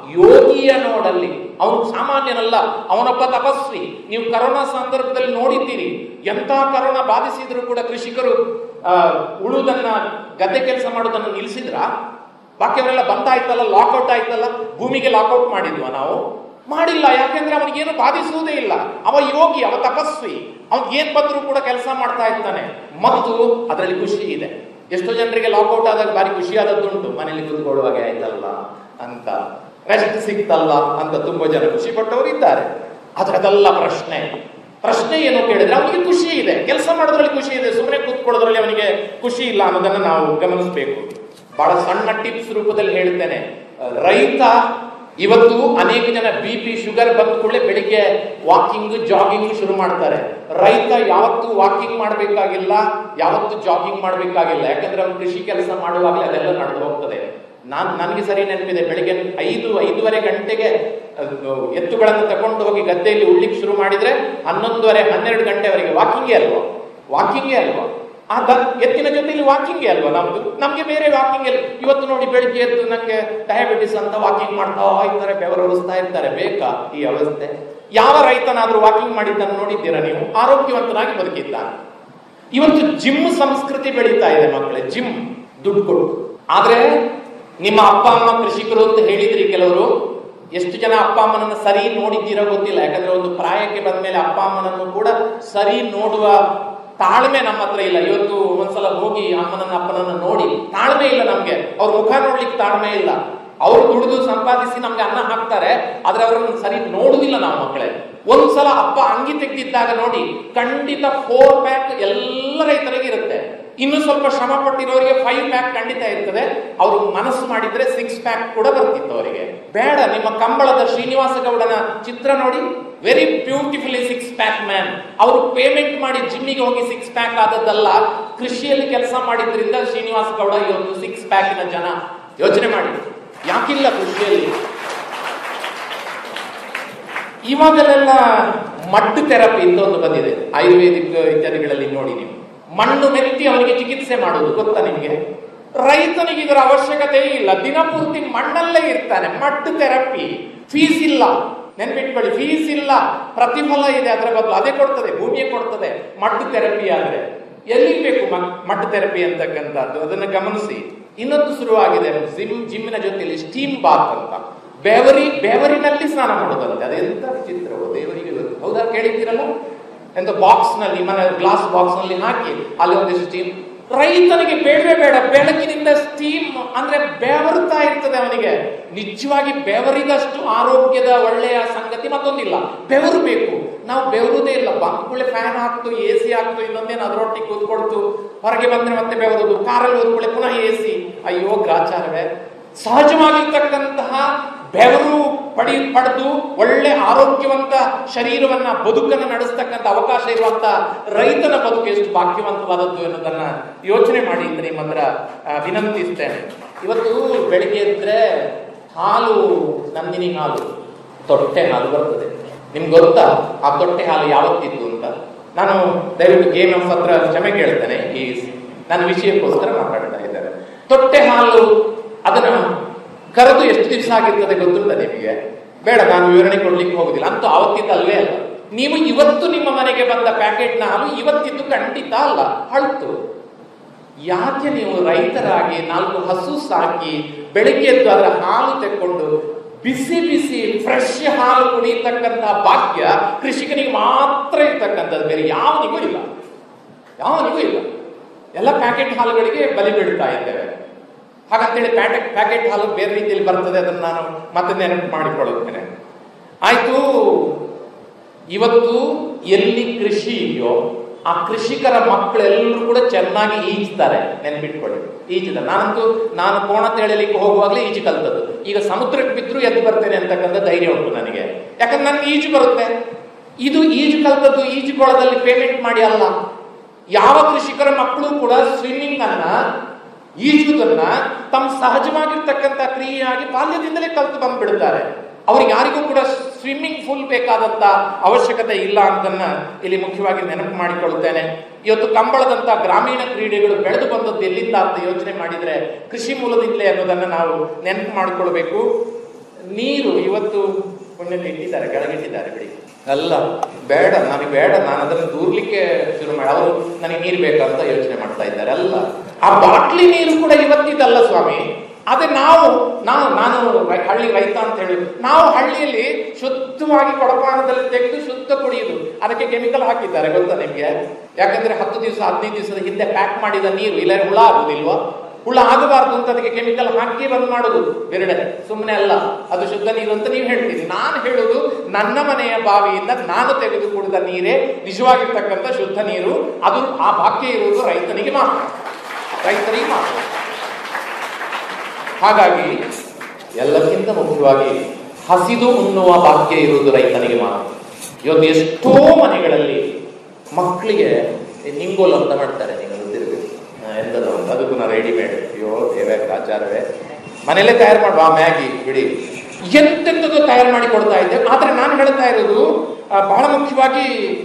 ಯೋಗಿಯ ನೋಡಲ್ಲಿ ಅವನು ಸಾಮಾನ್ಯನಲ್ಲ ಅವನೊಬ್ಬ ತಪಸ್ವಿ ನೀವು ಕರೋನಾ ಸಂದರ್ಭದಲ್ಲಿ ನೋಡಿದ್ದೀರಿ ಎಂತ ಕರೋನಾ ಬಾಧಿಸಿದ್ರು ಕೂಡ ಕೃಷಿಕರು ಆ, ಉಳುವುದನ್ನ ಗದ್ದೆ ಕೆಲಸ ಮಾಡೋದನ್ನ ನಿಲ್ಲಿಸಿದ್ರ ಬಾಕಿಯವರೆಲ್ಲ ಬಂದಾಯ್ತಲ್ಲ ಲಾಕೌಟ್ ಆಯ್ತಲ್ಲ ಭೂಮಿಗೆ ಲಾಕೌಟ್ ಮಾಡಿದ್ವಾ ನಾವು ಮಾಡಿಲ್ಲ ಯಾಕೆಂದ್ರೆ ಅವನಿಗೇನು ಬಾಧಿಸುವುದೇ ಇಲ್ಲ ಅವ ಯೋಗಿ ಅವ ತಪಸ್ವಿ ಅವ್ನ್ ಏನ್ ಬಂದರೂ ಕೂಡ ಕೆಲಸ ಮಾಡ್ತಾ ಇರ್ತಾನೆ ಮತ್ತು ಅದರಲ್ಲಿ ಖುಷಿ ಇದೆ ಎಷ್ಟೋ ಜನರಿಗೆ ಲಾಕೌಟ್ ಆದಾಗ ಭಾರಿ ಖುಷಿಯಾದದ್ದುಂಟು ಮನೇಲಿ ಕೂತ್ಕೊಳ್ಳುವಾಗ ಆಯ್ತಲ್ಲ ಅಂತ ರೆಸ್ಟ್ ಸಿಕ್ತಲ್ಲ ಅಂತ ತುಂಬಾ ಜನ ಖುಷಿ ಪಟ್ಟವರು ಇದ್ದಾರೆ ಆದ್ರೆ ಅದೆಲ್ಲ ಪ್ರಶ್ನೆ ಪ್ರಶ್ನೆ ಏನು ಕೇಳಿದ್ರೆ ಅವನಿಗೆ ಖುಷಿ ಇದೆ ಕೆಲಸ ಮಾಡೋದ್ರಲ್ಲಿ ಖುಷಿ ಇದೆ ಸುಮ್ಮನೆ ಕೂತ್ಕೊಳ್ಳೋದ್ರಲ್ಲಿ ಅವನಿಗೆ ಖುಷಿ ಇಲ್ಲ ಅನ್ನೋದನ್ನ ನಾವು ಗಮನಿಸಬೇಕು ಬಹಳ ಸಣ್ಣ ಟಿಪ್ಸ್ ರೂಪದಲ್ಲಿ ಹೇಳ್ತೇನೆ ರೈತ ಇವತ್ತು ಅನೇಕ ಜನ ಬಿ ಪಿ ಶುಗರ್ ಬಂದ ಕೂಡಲೇ ಬೆಳಿಗ್ಗೆ ವಾಕಿಂಗ್ ಜಾಗಿಂಗ್ ಶುರು ಮಾಡ್ತಾರೆ ರೈತ ಯಾವತ್ತೂ ವಾಕಿಂಗ್ ಮಾಡಬೇಕಾಗಿಲ್ಲ ಯಾವತ್ತೂ ಜಾಗಿಂಗ್ ಮಾಡಬೇಕಾಗಿಲ್ಲ ಯಾಕಂದ್ರೆ ಅವ್ನು ಕೃಷಿ ಕೆಲಸ ಮಾಡುವಾಗಲೇ ಅದೆಲ್ಲ ನಡೆದು ಹೋಗ್ತದೆ ನಾನ್ ನನಗೆ ಸರಿ ನೆನಪಿದೆ ಬೆಳಿಗ್ಗೆ ಐದು ಐದೂವರೆ ಗಂಟೆಗೆ ಅದು ಎತ್ತುಗಳನ್ನು ತಕೊಂಡು ಹೋಗಿ ಗದ್ದೆಯಲ್ಲಿ ಉಳ್ಳಿಕ್ಕೆ ಶುರು ಮಾಡಿದ್ರೆ ಹನ್ನೊಂದುವರೆ ಹನ್ನೆರಡು ಗಂಟೆವರೆಗೆ ವಾಕಿಂಗೇ ಅಲ್ವಾ ವಾಕಿಂಗೇ ಅಲ್ವಾ ಆ ದ- ಎತ್ತಿನ ಜೊತೆಲಿ ವಾಕಿಂಗೇ ಅಲ್ವಾ ನಮ್ದು ನಮ್ಗೆ ಬೇರೆ ವಾಕಿಂಗ್ ಇವತ್ತು ನೋಡಿ ಬೆಳಿಗ್ಗೆ ಎದ್ದು ನಂಗೆ ಡಯಾಬಿಟಿಸ್ ಅಂತ ವಾಕಿಂಗ್ ಮಾಡ್ತಾ ಇರ್ತಾರೆ ಬೆವರರಿಸ್ತಾ ಇರ್ತಾರೆ ಬೇಕಾ ಈ ಅವಸ್ಥೆ ಯಾವ ರೈತನಾದ್ರೂ ವಾಕಿಂಗ್ ಮಾಡಿದ್ದನ್ನು ನೋಡಿದ್ದೀರಾ ನೀವು ಆರೋಗ್ಯವಂತನಾಗಿ ಬದುಕಿದ್ದಾನೆ ಇವತ್ತು ಜಿಮ್ ಸಂಸ್ಕೃತಿ ಬೆಳೀತಾ ಇದೆ ಮಕ್ಕಳೇ ಜಿಮ್ ದುಡ್ಡು ಕೊಟ್ಟು ಆದ್ರೆ ನಿಮ್ಮ ಅಪ್ಪ ಅಮ್ಮ ಕೃಷಿಕರು ಅಂತ ಹೇಳಿದ್ರಿ ಕೆಲವರು ಎಷ್ಟು ಜನ ಅಪ್ಪ ಅಮ್ಮನನ್ನ ಸರಿ ನೋಡಿದ್ದೀರೋ ಗೊತ್ತಿಲ್ಲ ಯಾಕಂದ್ರೆ ಒಂದು ಪ್ರಾಯಕ್ಕೆ ಬಂದ ಮೇಲೆ ಅಪ್ಪ ಅಮ್ಮನನ್ನು ಕೂಡ ಸರಿ ನೋಡುವ ತಾಳ್ಮೆ ನಮ್ಮ ಹತ್ರ ಇಲ್ಲ ಇವತ್ತು ಒಂದ್ಸಲ ಹೋಗಿ ಅಮ್ಮನನ್ನ ಅಪ್ಪನನ್ನ ನೋಡಿ ತಾಳ್ಮೆ ಇಲ್ಲ ನಮ್ಗೆ ಅವ್ರ ಮುಖ ನೋಡ್ಲಿಕ್ಕೆ ತಾಳ್ಮೆ ಇಲ್ಲ ಅವ್ರು ದುಡಿದು ಸಂಪಾದಿಸಿ ನಮ್ಗೆ ಅನ್ನ ಹಾಕ್ತಾರೆ ಆದ್ರೆ ಅವರನ್ನು ಸರಿ ನೋಡುದಿಲ್ಲ ನಾವು ಮಕ್ಕಳೇ ಒಂದ್ಸಲ ಅಪ್ಪ ಅಂಗಿ ತೆಗೆದಿದ್ದಾಗ ನೋಡಿ ಖಂಡಿತ ಫೋರ್ ಪ್ಯಾಕ್ ಎಲ್ಲ ರೈತರಿಗೆ ಇರುತ್ತೆ ಇನ್ನು ಸ್ವಲ್ಪ ಶ್ರಮ ಪಟ್ಟಿರೋರಿಗೆ ಫೈವ್ ಪ್ಯಾಕ್ ಖಂಡಿತ ಇರ್ತದೆ ಅವರು ಮನಸ್ಸು ಮಾಡಿದ್ರೆ ಸಿಕ್ಸ್ ಪ್ಯಾಕ್ ಕೂಡ ಬರ್ತಿತ್ತು ಅವರಿಗೆ ಬೇಡ ನಿಮ್ಮ ಕಂಬಳದ ಶ್ರೀನಿವಾಸ ಗೌಡನ ಚಿತ್ರ ನೋಡಿ very beautifully six pack man ಅವರು ಪೇಮೆಂಟ್ ಮಾಡಿ ಜಿಮ್ಮಿಗೆ ಹೋಗಿ ಸಿಕ್ಸ್ ಪ್ಯಾಕ್ ಆದದ್ದಲ್ಲ ಕೃಷಿಯಲ್ಲಿ ಕೆಲಸ ಮಾಡಿದ್ರಿಂದ ಶ್ರೀನಿವಾಸ ಗೌಡ ಇವತ್ತು ಸಿಕ್ಸ್ ಪ್ಯಾಕಿನ ಜನ ಯೋಚನೆ ಮಾಡಿ ಯಾಕಿಲ್ಲ ಕೃಷಿಯಲ್ಲಿ ಇವಾಗಲೆಲ್ಲ ಮಡ್ಡು ಥೆರಪಿ ಅಂತ ಒಂದು ಬಂದಿದೆ ಆಯುರ್ವೇದಿಕ್ ಇತ್ಯಾದಿಗಳಲ್ಲಿ ನೋಡಿ ನೀವು ಮಣ್ಣು ಮೆತ್ತಿ ಅವನಿಗೆ ಚಿಕಿತ್ಸೆ ಮಾಡೋದು ಗೊತ್ತಾ ನಿಮಗೆ ರೈತನಿಗೆ ಇದರ ಅವಶ್ಯಕತೆ ಇಲ್ಲ ದಿನಪೂರ್ತಿ ಮಣ್ಣಲ್ಲೇ ಇರ್ತಾನೆ ಮಡ್ಡು ಥೆರಪಿ ಫೀಸ್ ಇಲ್ಲ ನೆನ್ಪಿಟ್ಕೊಳ್ಳಿ ಫೀಸ್ ಇಲ್ಲ ಪ್ರತಿಫಲ ಇದೆ ಅದರ ಬದಲು ಅದೇ ಕೊಡ್ತದೆ ಭೂಮಿಯೇ ಕೊಡ್ತದೆ ಮಡ್ಡು ಥೆರಪಿ ಆದ್ರೆ ಎಲ್ಲಿ ಬೇಕು ಮ- ಮಡ್ಡು ಥೆರಪಿ ಅಂತಕ್ಕಂಥದ್ದು ಅದನ್ನು ಗಮನಿಸಿ ಇನ್ನೊಂದು ಶುರುವಾಗಿದೆ ಜಿಮ್ ಜಿಮ್ಮಿನ ಜೊತೆಯಲ್ಲಿ ಸ್ಟೀಮ್ ಬಾತ್ ಅಂತ ಬೆವರಿ ಬೆವರಿನಲ್ಲಿ ಸ್ನಾನ ಮಾಡೋದಂತೆ ಅದೆಂತ ವಿಚಿತ್ರವು ದೇವರಿಗೆ ಗೊತ್ತು ಹೌದಾ ಕೇಳಿದ್ದೀರಲ್ಲ ಎಂತ ಬಾಕ್ಸ್ ನಲ್ಲಿ ಮನೆ ಗ್ಲಾಸ್ ಬಾಕ್ಸ್ ನಲ್ಲಿ ಹಾಕಿ ಅಲ್ಲಿ ಒಂದಿಷ್ಟು ಸ್ಟೀಮ್ ರೈತನಿಗೆ ಬೇಡವೇ ಬೇಡ ಬೆಳಕಿನಿಂದ ಸ್ಟೀಮ್ ಅಂದ್ರೆ ಬೆವರುತ್ತಾ ಇರ್ತದೆ ಅವನಿಗೆ ನಿಜವಾಗಿ ಬೆವರಿದಷ್ಟು ಆರೋಗ್ಯದ ಒಳ್ಳೆಯ ಸಂಗತಿ ಮತ್ತೊಂದಿಲ್ಲ ಬೆವರು ಬೇಕು ನಾವು ಬೆವರುದೇ ಇಲ್ಲ ಬಂದ್ಕೂಳೆ ಫ್ಯಾನ್ ಹಾಕ್ತು ಎ ಸಿ ಹಾಕ್ತು ಇನ್ನೊಂದೇನು ಅದರೊಟ್ಟಿಗೆ ಕೂತ್ಕೊಳ್ತು ಹೊರಗೆ ಬಂದ್ರೆ ಮತ್ತೆ ಬೆವರುದು ಕಾರಲ್ಲಿ ಹೋದ್ಕೂಳೆ ಪುನಃ ಎ ಸಿ ಅಯ್ಯೋ ಗ್ರಾಚಾರವೇ ಸಹಜವಾಗಿರ್ತಕ್ಕಂತಹ ಬೆವರು ಪಡಿ ಪಡೆದು ಒಳ್ಳೆ ಆರೋಗ್ಯವಂತ ಶರೀರವನ್ನ ಬದುಕನ್ನು ನಡೆಸ್ತಕ್ಕಂಥ ಅವಕಾಶ ಇರುವಂತ ರೈತನ ಬದುಕು ಎಷ್ಟು ಭಾಗ್ಯವಂತವಾದದ್ದು ಎನ್ನುವುದನ್ನ ಯೋಚನೆ ಮಾಡಿ ಅಂತ ನಿಮ್ಮ ಹತ್ರ ಆ, ವಿನಂತಿಸ್ತೇನೆ ಇವತ್ತು ಬೆಳಿಗ್ಗೆ ಎದ್ರೆ ಹಾಲು ನಂದಿನಿ ಹಾಲು ತೊಟ್ಟೆ ಹಾಲು ಬರ್ತದೆ ನಿಮ್ಗೆ ಗೊತ್ತಾ ಆ ತೊಟ್ಟೆ ಹಾಲು ಯಾವತ್ತಿತ್ತು ಅಂತ ನಾನು ದಯವಿಟ್ಟು ಗೇಮ್ ಎಫ್ ಹತ್ರ ಕ್ಷಮೆ ಕೇಳ್ತೇನೆ ಈ ನನ್ನ ವಿಷಯಕ್ಕೋಸ್ಕರ ಮಾತಾಡ್ತಾ ಇದ್ದಾರೆ ತೊಟ್ಟೆ ಹಾಲು ಅದನ್ನ ಕರೆದು ಎಷ್ಟು ದಿವಸ ಆಗಿರ್ತದೆ ಗೊತ್ತುಂಟ ನಿಮಗೆ ಬೇಡ ನಾನು ವಿವರಣೆ ಕೊಡ್ಲಿಕ್ಕೆ ಹೋಗುದಿಲ್ಲ ಅಂತೂ ಆವತ್ತಿದ್ದು ಅಲ್ವೇ ಅಲ್ಲ ನೀವು ಇವತ್ತು ನಿಮ್ಮ ಮನೆಗೆ ಬಂದ ಪ್ಯಾಕೆಟ್ನ ಹಾಲು ಇವತ್ತಿದ್ದು ಖಂಡಿತ ಅಲ್ಲ ಹಳ್ತು ಯಾಕೆ ನೀವು ರೈತರಾಗಿ ನಾಲ್ಕು ಹಸು ಸಾಕಿ ಬೆಳಿಗ್ಗೆ ಎದ್ದು ಅದರ ಹಾಲು ತೆಕ್ಕೊಂಡು ಬಿಸಿ ಬಿಸಿ ಫ್ರೆಶ್ ಹಾಲು ಕುಡಿಯತಕ್ಕಂತಹ ಭಾಗ್ಯ ಕೃಷಿಕನಿಗೆ ಮಾತ್ರ ಇರ್ತಕ್ಕಂಥದ್ದು ಬೇರೆ ಯಾವನಿಗೂ ಇಲ್ಲ ಯಾವನಿಗೂ ಇಲ್ಲ ಎಲ್ಲ ಪ್ಯಾಕೆಟ್ ಹಾಲುಗಳಿಗೆ ಬಲಿ ಬೀಳ್ತಾ ಇದ್ದೇವೆ ಹಾಗಂತೇಳಿ ಪ್ಯಾಕೆಟ್ ಪ್ಯಾಕೆಟ್ ಹಾಲು ಬೇರೆ ರೀತಿಯಲ್ಲಿ ಬರ್ತದೆ ಅದನ್ನು ನಾನು ಮತ್ತೆ ನೆನಪು ಮಾಡಿಕೊಳ್ಳುತ್ತೇನೆ ಆಯ್ತು ಇವತ್ತು ಎಲ್ಲಿ ಕೃಷಿ ಇದೆಯೋ ಆ ಕೃಷಿಕರ ಮಕ್ಕಳೆಲ್ಲರೂ ಕೂಡ ಚೆನ್ನಾಗಿ ಈಜ್ತಾರೆ ನೆನ್ಪಿಟ್ಕೊಳ್ಳಿ ಈಜಿದ ನಾನಂತೂ ನಾನು ಕೋಣ ತೆಳಲಿಕ್ಕೆ ಹೋಗುವಾಗಲೇ ಈಜು ಕಲ್ತದ್ದು ಈಗ ಸಮುದ್ರಕ್ಕೆ ಬಿದ್ದರೂ ಎದ್ದು ಬರ್ತೇನೆ ಅಂತಕ್ಕಂಥ ಧೈರ್ಯ ಉಂಟು ನನಗೆ ಯಾಕಂದ್ರೆ ನನಗೆ ಈಜು ಬರುತ್ತೆ ಇದು ಈಜು ಕಲ್ತದ್ದು ಈಜುಕೊಳದಲ್ಲಿ ಪೇಮೆಂಟ್ ಮಾಡಿ ಅಲ್ಲ ಯಾವ ಕೃಷಿಕರ ಮಕ್ಕಳು ಕೂಡ ಸ್ವಿಮ್ಮಿಂಗ್ ಅನ್ನ ಈಜುವುದನ್ನ ತಮ್ಮ ಸಹಜವಾಗಿರ್ತಕ್ಕಂಥ ಕ್ರಿಯೆಯಾಗಿ ಬಾಲ್ಯದಿಂದಲೇ ಕಲ್ತು ಬಂದ್ಬಿಡ್ತಾರೆ ಅವ್ರಿಗೆ ಯಾರಿಗೂ ಕೂಡ ಸ್ವಿಮ್ಮಿಂಗ್ ಫುಲ್ ಬೇಕಾದಂತ ಅವಶ್ಯಕತೆ ಇಲ್ಲ ಅಂತನ್ನ ಇಲ್ಲಿ ಮುಖ್ಯವಾಗಿ ನೆನಪು ಮಾಡಿಕೊಳ್ತೇನೆ ಇವತ್ತು ಕಂಬಳದಂತ ಗ್ರಾಮೀಣ ಕ್ರೀಡೆಗಳು ಬೆಳೆದು ಬಂದದ್ದು ಎಲ್ಲಿಂದ ಅಂತ ಯೋಚನೆ ಮಾಡಿದ್ರೆ ಕೃಷಿ ಮೂಲದಿಂದಲೇ ಅನ್ನೋದನ್ನ ನಾವು ನೆನಪು ಮಾಡಿಕೊಳ್ಬೇಕು ನೀರು ಇವತ್ತು ಪುಣ್ಯಕ್ಕೆ ಇಟ್ಟಿದ್ದಾರೆ ಕೆಳಗಿಟ್ಟಿದ್ದಾರೆ ಬಿಡಿ ಅಲ್ಲ ಬೇಡ ನನಗೆ ಬೇಡ ನಾನು ಅದನ್ನು ದೂರ್ಲಿಕ್ಕೆ ಶುರು ಮಾಡಿ ಅವರು ನನಗೆ ನೀರು ಬೇಕಂತ ಯೋಚನೆ ಮಾಡ್ತಾ ಇದ್ದಾರೆ ಅಲ್ಲ ಆ ಬಾಟ್ಲಿ ನೀರು ಕೂಡ ಇವತ್ತಿದ್ದಲ್ಲ ಸ್ವಾಮಿ ಅದೇ ನಾವು ನಾವು ನಾನು ರೈ- ಹಳ್ಳಿ ರೈತ ಅಂತ ಹೇಳಿ ನಾವು ಹಳ್ಳಿಯಲ್ಲಿ ಶುದ್ಧವಾಗಿ ಕೊಡಪಾನದಲ್ಲಿ ತೆಗೆದು ಶುದ್ಧ ಕುಡಿಯುದು ಅದಕ್ಕೆ ಕೆಮಿಕಲ್ ಹಾಕಿದ್ದಾರೆ ಗೊತ್ತಾ ನಿಮ್ಗೆ ಯಾಕಂದ್ರೆ ಹತ್ತು ದಿವಸ ಹದಿನೈದು ದಿವಸದ ಹಿಂದೆ ಪ್ಯಾಕ್ ಮಾಡಿದ ನೀರು ಇಲ್ಲ ಹುಳ ಆಗುದಿಲ್ವಾ ಹುಳ ಆಗಬಾರ್ದು ಅಂತ ಅದಕ್ಕೆ ಕೆಮಿಕಲ್ ಹಾಕಿ ಬಂದ್ ಮಾಡುದು ಬೇರೆ ಸುಮ್ಮನೆ ಅಲ್ಲ ಅದು ಶುದ್ಧ ನೀರು ಅಂತ ನೀವು ಹೇಳ್ತೀರಿ ನಾನು ಹೇಳುದು ನನ್ನ ಮನೆಯ ಬಾವಿಯಿಂದ ನಾನು ತೆಗೆದು ಕುಡಿದ ನೀರೇ ನಿಜವಾಗಿರ್ತಕ್ಕಂಥ ಶುದ್ಧ ನೀರು ಅದು ಆ ಭಾಗ್ಯ ಇರುವುದು ರೈತನಿಗೆ ಮಾತ್ರ ರೈತರಿಗೆ ಮಾತ್ರ ಹಾಗಾಗಿ ಎಲ್ಲಕ್ಕಿಂತ ಮುಖ್ಯವಾಗಿ ಹಸಿದು ಉಣ್ಣುವ ಭಾಗ್ಯ ಇರುವುದು ರೈತನಿಗೆ ಮಾತ್ರ ಇವತ್ತು ಎಷ್ಟೋ ಮನೆಗಳಲ್ಲಿ ಮಕ್ಕಳಿಗೆ ನಿಂಗೋಲ್ ಅಂತ ಮಾಡ್ತಾರೆ ನೀವು ಗೊತ್ತಿರ್ಬೇಕು ಆ, ಎಂತದೋ ಒಂದು ಅದಕ್ಕೂ ನಾ ರೆಡಿಮೇಡ್ ಅಯ್ಯೋ ದೇವೇ ಆಚಾರವೇ ಮನೆಯಲ್ಲೇ ತಯಾರು ಮಾಡುವ ಆ ಮ್ಯಾಗಿ ಬಿಡಿ ಎಂತೆಂಥದ್ದು ತಯಾರು ಮಾಡಿ ಕೊಡ್ತಾ ಇದ್ದೆ ಆದ್ರೆ ನಾನು ಹೇಳ್ತಾ ಇರೋದು ಆ, ಬಹಳ ಮುಖ್ಯವಾಗಿ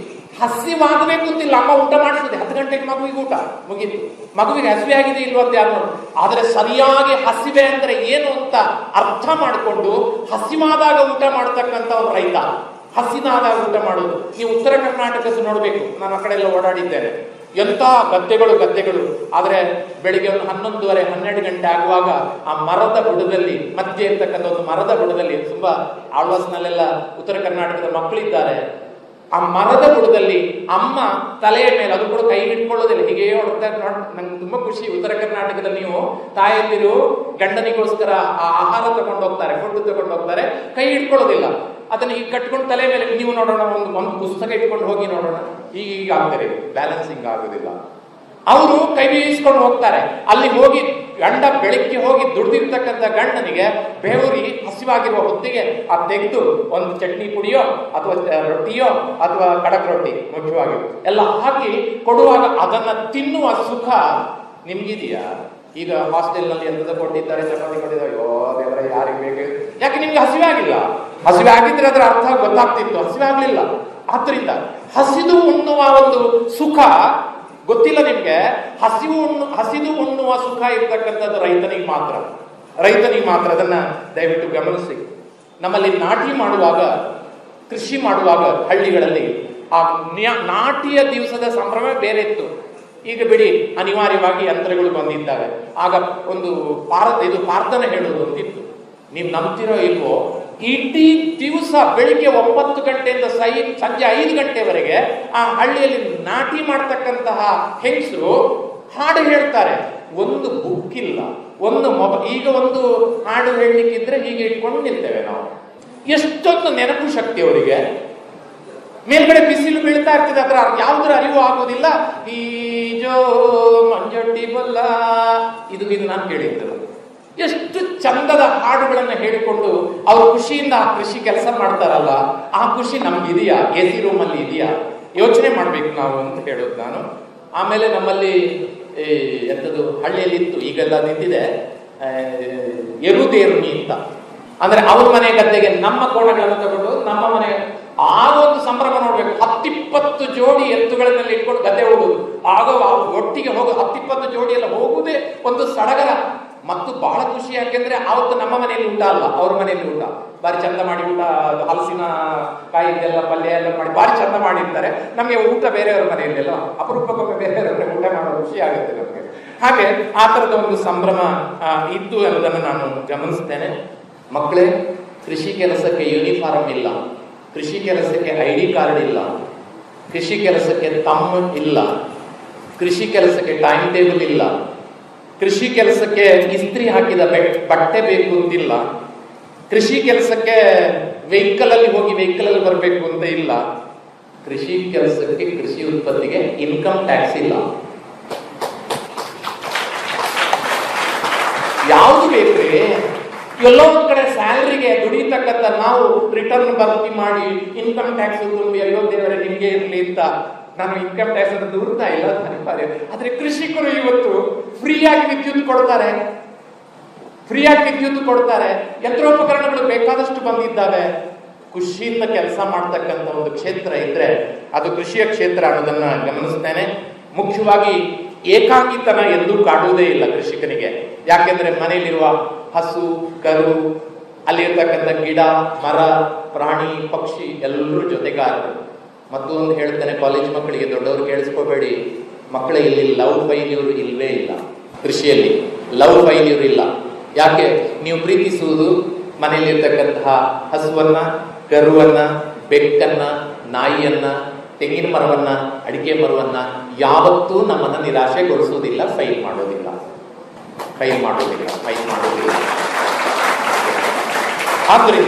ಹಸಿವಾಗಬೇಕು ಅಂತಿಲ್ಲ ಅಮ್ಮ ಊಟ ಮಾಡಿಸಿದೆ ಹತ್ತು ಗಂಟೆಗೆ ಮಗುವಿಗೆ ಊಟ ಮುಗೀತು ಮಗುವಿಗೆ ಹಸಿವೆ ಆಗಿದೆ ಇಲ್ವ ಅಂತ ಯಾರು ನೋಡು ಆದ್ರೆ ಸರಿಯಾಗಿ ಹಸಿವೆ ಅಂದ್ರೆ ಏನು ಅಂತ ಅರ್ಥ ಮಾಡಿಕೊಂಡು ಹಸಿವಾದಾಗ ಊಟ ಮಾಡ್ತಕ್ಕಂಥ ಒಂದು ರೈತ ಹಸಿನಾದಾಗ ಊಟ ಮಾಡೋದು ನೀವು ಉತ್ತರ ಕರ್ನಾಟಕದ ನೋಡ್ಬೇಕು ನಾನು ಆ ಕಡೆ ಎಲ್ಲ ಓಡಾಡಿದ್ದೇನೆ ಎಂತ ಗದ್ದೆಗಳು ಗದ್ದೆಗಳು ಆದ್ರೆ ಬೆಳಿಗ್ಗೆ ಒಂದು ಹನ್ನೊಂದುವರೆ ಹನ್ನೆರಡು ಗಂಟೆ ಆಗುವಾಗ ಆ ಮರದ ಬುಡದಲ್ಲಿ ಮಧ್ಯೆ ಇರ್ತಕ್ಕಂಥ ಒಂದು ಮರದ ಬುಡದಲ್ಲಿ ತುಂಬಾ ಆಳ್ವಾಸ್ನಲ್ಲೆಲ್ಲ ಉತ್ತರ ಕರ್ನಾಟಕದ ಮಕ್ಕಳಿದ್ದಾರೆ ಆ ಮರದ ಬುಡದಲ್ಲಿ ಅಮ್ಮ ತಲೆಯ ಮೇಲೆ ಅದು ಕೂಡ ಕೈ ಹಿಡ್ಕೊಳ್ಳೋದಿಲ್ಲ ಹೀಗೆ ಹೊಡ್ತಾ ನೋಡ್ ನಂಗೆ ತುಂಬಾ ಖುಷಿ ಉತ್ತರ ಕರ್ನಾಟಕದಲ್ಲಿ ನೀವು ತಾಯಂದಿರು ಗಂಡನಿಗೋಸ್ಕರ ಆ ಆಹಾರ ತಗೊಂಡು ಹೋಗ್ತಾರೆ ಫುಡ್ ತಗೊಂಡು ಹೋಗ್ತಾರೆ ಕೈ ಹಿಡ್ಕೊಳ್ಳೋದಿಲ್ಲ ಅದನ್ನ ಈಗ ಕಟ್ಕೊಂಡು ತಲೆ ಮೇಲೆ ನೀವು ನೋಡೋಣ ಒಂದು ಒಂದು ಪುಸ್ತಕ ಇಟ್ಕೊಂಡು ಹೋಗಿ ನೋಡೋಣ ಈಗ ಈಗ ಆಗ್ತಾರೆ ಬ್ಯಾಲೆನ್ಸಿಂಗ್ ಆಗುದಿಲ್ಲ ಅವರು ಕೈ ಬೀಸ್ಕೊಂಡು ಹೋಗ್ತಾರೆ ಅಲ್ಲಿ ಹೋಗಿ ಗಂಡ ಬೆಳಿಗ್ಗೆ ಹೋಗಿ ದುಡ್ದಿರ್ತಕ್ಕಂಥ ಗಂಡನಿಗೆ ಬೆವರಿ ಹಸಿವಾಗಿರುವ ಹೊತ್ತಿಗೆ ಆ ತೆಗೆದು ಒಂದು ಚಟ್ನಿ ಪುಡಿಯೋ ಅಥವಾ ರೊಟ್ಟಿಯೋ ಅಥವಾ ಕಡಕ್ ರೊಟ್ಟಿ ಮುಖ್ಯವಾಗಿ ಎಲ್ಲ ಹಾಕಿ ಕೊಡುವಾಗ ಅದನ್ನ ತಿನ್ನುವ ಸುಖ ನಿಮ್ಗಿದೆಯಾ ಈಗ ಹಾಸ್ಟೆಲ್ ನಲ್ಲಿ ಎಂತದ ಕೊಟ್ಟಿದ್ದಾರೆ ಚಪಾತಿ ಕೊಟ್ಟಿದ್ದಾರೆ ಅಯ್ಯೋ ದೇವರ ಯಾರಿಗೆ ಬೇಕು ಯಾಕೆ ನಿಮ್ಗೆ ಹಸಿವೆ ಆಗಿಲ್ಲ ಹಸಿವೆ ಆಗಿದ್ರೆ ಅದರ ಅರ್ಥ ಗೊತ್ತಾಗ್ತಿತ್ತು ಹಸಿವೆ ಆಗ್ಲಿಲ್ಲ ಆದ್ರಿಂದ ಹಸಿದು ಉಣ್ಣುವ ಒಂದು ಸುಖ ಗೊತ್ತಿಲ್ಲ ನಿಮ್ಗೆ ಹಸಿವು ಉಣ್ಣು ಹಸಿದು ಉಣ್ಣುವ ಸುಖ ಇರ್ತಕ್ಕಂಥದ್ದು ರೈತನಿಗೆ ಮಾತ್ರ ರೈತನಿಗೆ ಮಾತ್ರ ಅದನ್ನ ದಯವಿಟ್ಟು ಗಮನಿಸಿ ನಮ್ಮಲ್ಲಿ ನಾಟಿ ಮಾಡುವಾಗ ಕೃಷಿ ಮಾಡುವಾಗ ಹಳ್ಳಿಗಳಲ್ಲಿ ಆ ನ್ಯಾ- ನಾಟಿಯ ದಿವಸದ ಸಂಭ್ರಮ ಬೇರೆ ಇತ್ತು ಈಗ ಬಿಡಿ ಅನಿವಾರ್ಯವಾಗಿ ಯಂತ್ರಗಳು ಬಂದಿದ್ದಾವೆ ಆಗ ಒಂದು ಪಾರ ಇದು ಪ್ರಾರ್ಥನೆ ಹೇಳುವುದು ಒಂದಿತ್ತು ನೀವು ನಂಬ್ತಿರೋ ಇಲ್ವೋ ಇಡೀ ದಿವಸ ಬೆಳಿಗ್ಗೆ ಒಂಬತ್ತು ಗಂಟೆಯಿಂದ ಸೈ ಸಂಜೆ ಐದು ಗಂಟೆವರೆಗೆ ಆ ಹಳ್ಳಿಯಲ್ಲಿ ನಾಟಿ ಮಾಡ್ತಕ್ಕಂತಹ ಹೆಂಗಸರು ಹಾಡು ಹೇಳ್ತಾರೆ ಒಂದು ಬುಕ್ ಇಲ್ಲ ಒಂದು ಮೊಬ ಈಗ ಒಂದು ಹಾಡು ಹೇಳಲಿಕ್ಕಿದ್ರೆ ಹೀಗೆ ಇಟ್ಕೊಂಡು ನಿಲ್ತೇವೆ ನಾವು ಎಷ್ಟೊಂದು ನೆನಪು ಶಕ್ತಿ ಅವರಿಗೆ ಮೇಲ್ಗಡೆ ಬಿಸಿಲು ಬೀಳ್ತಾ ಇರ್ತದೆ ಅದ್ರ ಯಾವುದರ ಅರಿವು ಆಗೋದಿಲ್ಲ ಈ ಜೋ ಮಂಜೊಟ್ಟಿ ಬಲ್ಲ ಇದು ಇದು ನಾನು ಕೇಳಿದ್ದು ಎಷ್ಟು ಚಂದದ ಹಾಡುಗಳನ್ನ ಹೇಳಿಕೊಂಡು ಅವ್ರು ಖುಷಿಯಿಂದ ಆ ಕೃಷಿ ಕೆಲಸ ಮಾಡ್ತಾರಲ್ಲ ಆ ಖುಷಿ ನಮ್ಗಿದೆಯಾ ಎ ಸಿ ರೂಮ್ ಅಲ್ಲಿ ಇದೆಯಾ ಯೋಚನೆ ಮಾಡ್ಬೇಕು ನಾವು ಅಂತ ಹೇಳೋದು ನಾನು ಆಮೇಲೆ ನಮ್ಮಲ್ಲಿ ಈ ಎಂಥದ್ದು ಹಳ್ಳಿಯಲ್ಲಿ ಇತ್ತು ಈಗೆಲ್ಲ ನಿಂತಿದೆ ಆ, ಎರುದೇರುಣಿ ಅಂತ ಅಂದ್ರೆ ಅವ್ರ ಮನೆ ಗದ್ದೆಗೆ ನಮ್ಮ ಕೋಣಗಳನ್ನು ತಗೊಂಡು ನಮ್ಮ ಮನೆ ಆಗ ಒಂದು ಸಂಭ್ರಮ ನೋಡ್ಬೇಕು ಹತ್ತಿಪ್ಪತ್ತು ಜೋಡಿ ಎತ್ತುಗಳನ್ನೆಲ್ಲ ಇಟ್ಕೊಂಡು ಗದ್ದೆ ಹೋಗುದು ಆಗ ಅವ್ರು ಒಟ್ಟಿಗೆ ಹೋಗು ಹತ್ತಿಪ್ಪತ್ತು ಜೋಡಿ ಎಲ್ಲ ಹೋಗುದೇ ಒಂದು ಸಡಗರ ಮತ್ತು ಬಹಳ ಖುಷಿ ಯಾಕೆಂದ್ರೆ ಅವತ್ತು ನಮ್ಮ ಮನೆಯಲ್ಲಿ ಊಟ ಅಲ್ಲ ಅವ್ರ ಮನೆಯಲ್ಲಿ ಊಟ ಬಾರಿ ಚಂದ ಮಾಡಿ ಊಟ ಅದು ಹಲಸಿನ ಕಾಯಿದೆಲ್ಲ ಪಲ್ಯ ಎಲ್ಲ ಮಾಡಿ ಬಾರಿ ಚಂದ ಮಾಡಿರ್ತಾರೆ ನಮಗೆ ಊಟ ಬೇರೆಯವ್ರ ಮನೆಯಲ್ಲೆಲ್ಲ ಅಪರೂಪಕ್ಕೊಮ್ಮೆ ಬೇರೆಯವ್ರ ಮನೆ ಊಟ ಮಾಡೋ ಖುಷಿ ಆಗುತ್ತೆ ನಮಗೆ ಹಾಗೆ ಆ ತರದ ಒಂದು ಸಂಭ್ರಮ ಆ, ಇತ್ತು ಅನ್ನೋದನ್ನು ನಾನು ಗಮನಿಸ್ತೇನೆ ಮಕ್ಕಳೇ ಕೃಷಿ ಕೆಲಸಕ್ಕೆ ಯೂನಿಫಾರ್ಮ್ ಇಲ್ಲ ಕೃಷಿ ಕೆಲಸಕ್ಕೆ ಐ ಡಿ ಕಾರ್ಡ್ ಇಲ್ಲ ಕೃಷಿ ಕೆಲಸಕ್ಕೆ ತಮ್ಮ ಇಲ್ಲ ಕೃಷಿ ಕೆಲಸಕ್ಕೆ ಟೈಮ್ ಟೇಬಲ್ ಇಲ್ಲ ಕೃಷಿ ಕೆಲಸಕ್ಕೆ ಇಸ್ತ್ರಿ ಹಾಕಿದ ಬೆಟ್- ಬಟ್ಟೆ ಬೇಕು ಅಂತಿಲ್ಲ ಕೃಷಿ ಕೆಲಸಕ್ಕೆ ವೆಹಿಕಲ್ ಅಲ್ಲಿ ಹೋಗಿ ವೆಹಿಕಲ್ ಅಲ್ಲಿ ಬರಬೇಕು ಅಂತ ಇಲ್ಲ ಕೃಷಿ ಕೆಲಸಕ್ಕೆ ಕೃಷಿ ಉತ್ಪತ್ತಿಗೆ ಇನ್ಕಮ್ ಟ್ಯಾಕ್ಸ್ ಇಲ್ಲ ಯಾವುದು ಬೇಕ್ರಿ ಎಲ್ಲೋ ಒಂದ್ ಕಡೆ ಸ್ಯಾಲ್ರಿಗೆ ದುಡಿತಕ್ಕಂಥ ನಾವು ರಿಟರ್ನ್ ಭರ್ತಿ ಮಾಡಿ ಇನ್ಕಮ್ ಟ್ಯಾಕ್ಸ್ ತುಂಬಿ ಅಯ್ಯೋ ದೇವರೇ ನಿಮ್ಗೆ ಇರ್ಲಿ ಅಂತ ನಾನು ಇನ್ಕಮ್ ಟ್ಯಾಕ್ಸ್ ಅನ್ನು ದೂರ್ತಾ ಇಲ್ಲ ಅದು ಅನಿವಾರ್ಯ ಆದ್ರೆ ಕೃಷಿಕರು ಇವತ್ತು ಫ್ರೀಯಾಗಿ ವಿದ್ಯುತ್ ಕೊಡ್ತಾರೆ ಫ್ರೀಯಾಗಿ ವಿದ್ಯುತ್ ಕೊಡ್ತಾರೆ ಯಂತ್ರೋಪಕರಣಗಳು ಬೇಕಾದಷ್ಟು ಬಂದಿದ್ದಾವೆ ಖುಷಿಯಿಂದ ಕೆಲಸ ಮಾಡ್ತಕ್ಕಂಥ ಒಂದು ಕ್ಷೇತ್ರ ಇದ್ರೆ ಅದು ಕೃಷಿಯ ಕ್ಷೇತ್ರ ಅನ್ನೋದನ್ನ ಗಮನಿಸ್ತೇನೆ ಮುಖ್ಯವಾಗಿ ಏಕಾಂಗಿತನ ಎಂದೂ ಕಾಡುವುದೇ ಇಲ್ಲ ಕೃಷಿಕನಿಗೆ ಯಾಕೆಂದ್ರೆ ಮನೆಯಲ್ಲಿರುವ ಹಸು ಕರು ಅಲ್ಲಿರ್ತಕ್ಕಂಥ ಗಿಡ ಮರ ಪ್ರಾಣಿ ಪಕ್ಷಿ ಎಲ್ಲರೂ ಜೊತೆಗಾರರು ಮತ್ತೊಂದು ಹೇಳ್ತೇನೆ ಕಾಲೇಜ್ ಮಕ್ಕಳಿಗೆ ದೊಡ್ಡವರು ಕೇಳಿಸ್ಕೋಬೇಡಿ ಮಕ್ಕಳ ಇಲ್ಲಿ ಲವ್ ಫೈಲ್ಯೂರ್ ಇಲ್ವೇ ಇಲ್ಲ ಕೃಷಿಯಲ್ಲಿ ಲವ್ ಫೈಲ್ಯೂರ್ ಇಲ್ಲ ಯಾಕೆ ನೀವು ಪ್ರೀತಿಸುವುದು ಮನೆಯಲ್ಲಿರ್ತಕ್ಕಂತಹ ಹಸುವನ್ನ ಕರುವನ್ನ ಬೆಕ್ಕನ್ನ ನಾಯಿಯನ್ನ ತೆಂಗಿನ ಮರವನ್ನ ಅಡಿಕೆ ಮರವನ್ನ ಯಾವತ್ತೂ ನಮ್ಮನ್ನ ನಿರಾಶೆಗೊಳಿಸುವುದಿಲ್ಲ ಫೈಲ್ ಮಾಡೋದಿಲ್ಲ ಫೈಲ್ ಮಾಡೋದಿಲ್ಲ ಫೈಲ್ ಮಾಡೋದಿಲ್ಲ ಆದ್ರಿಂದ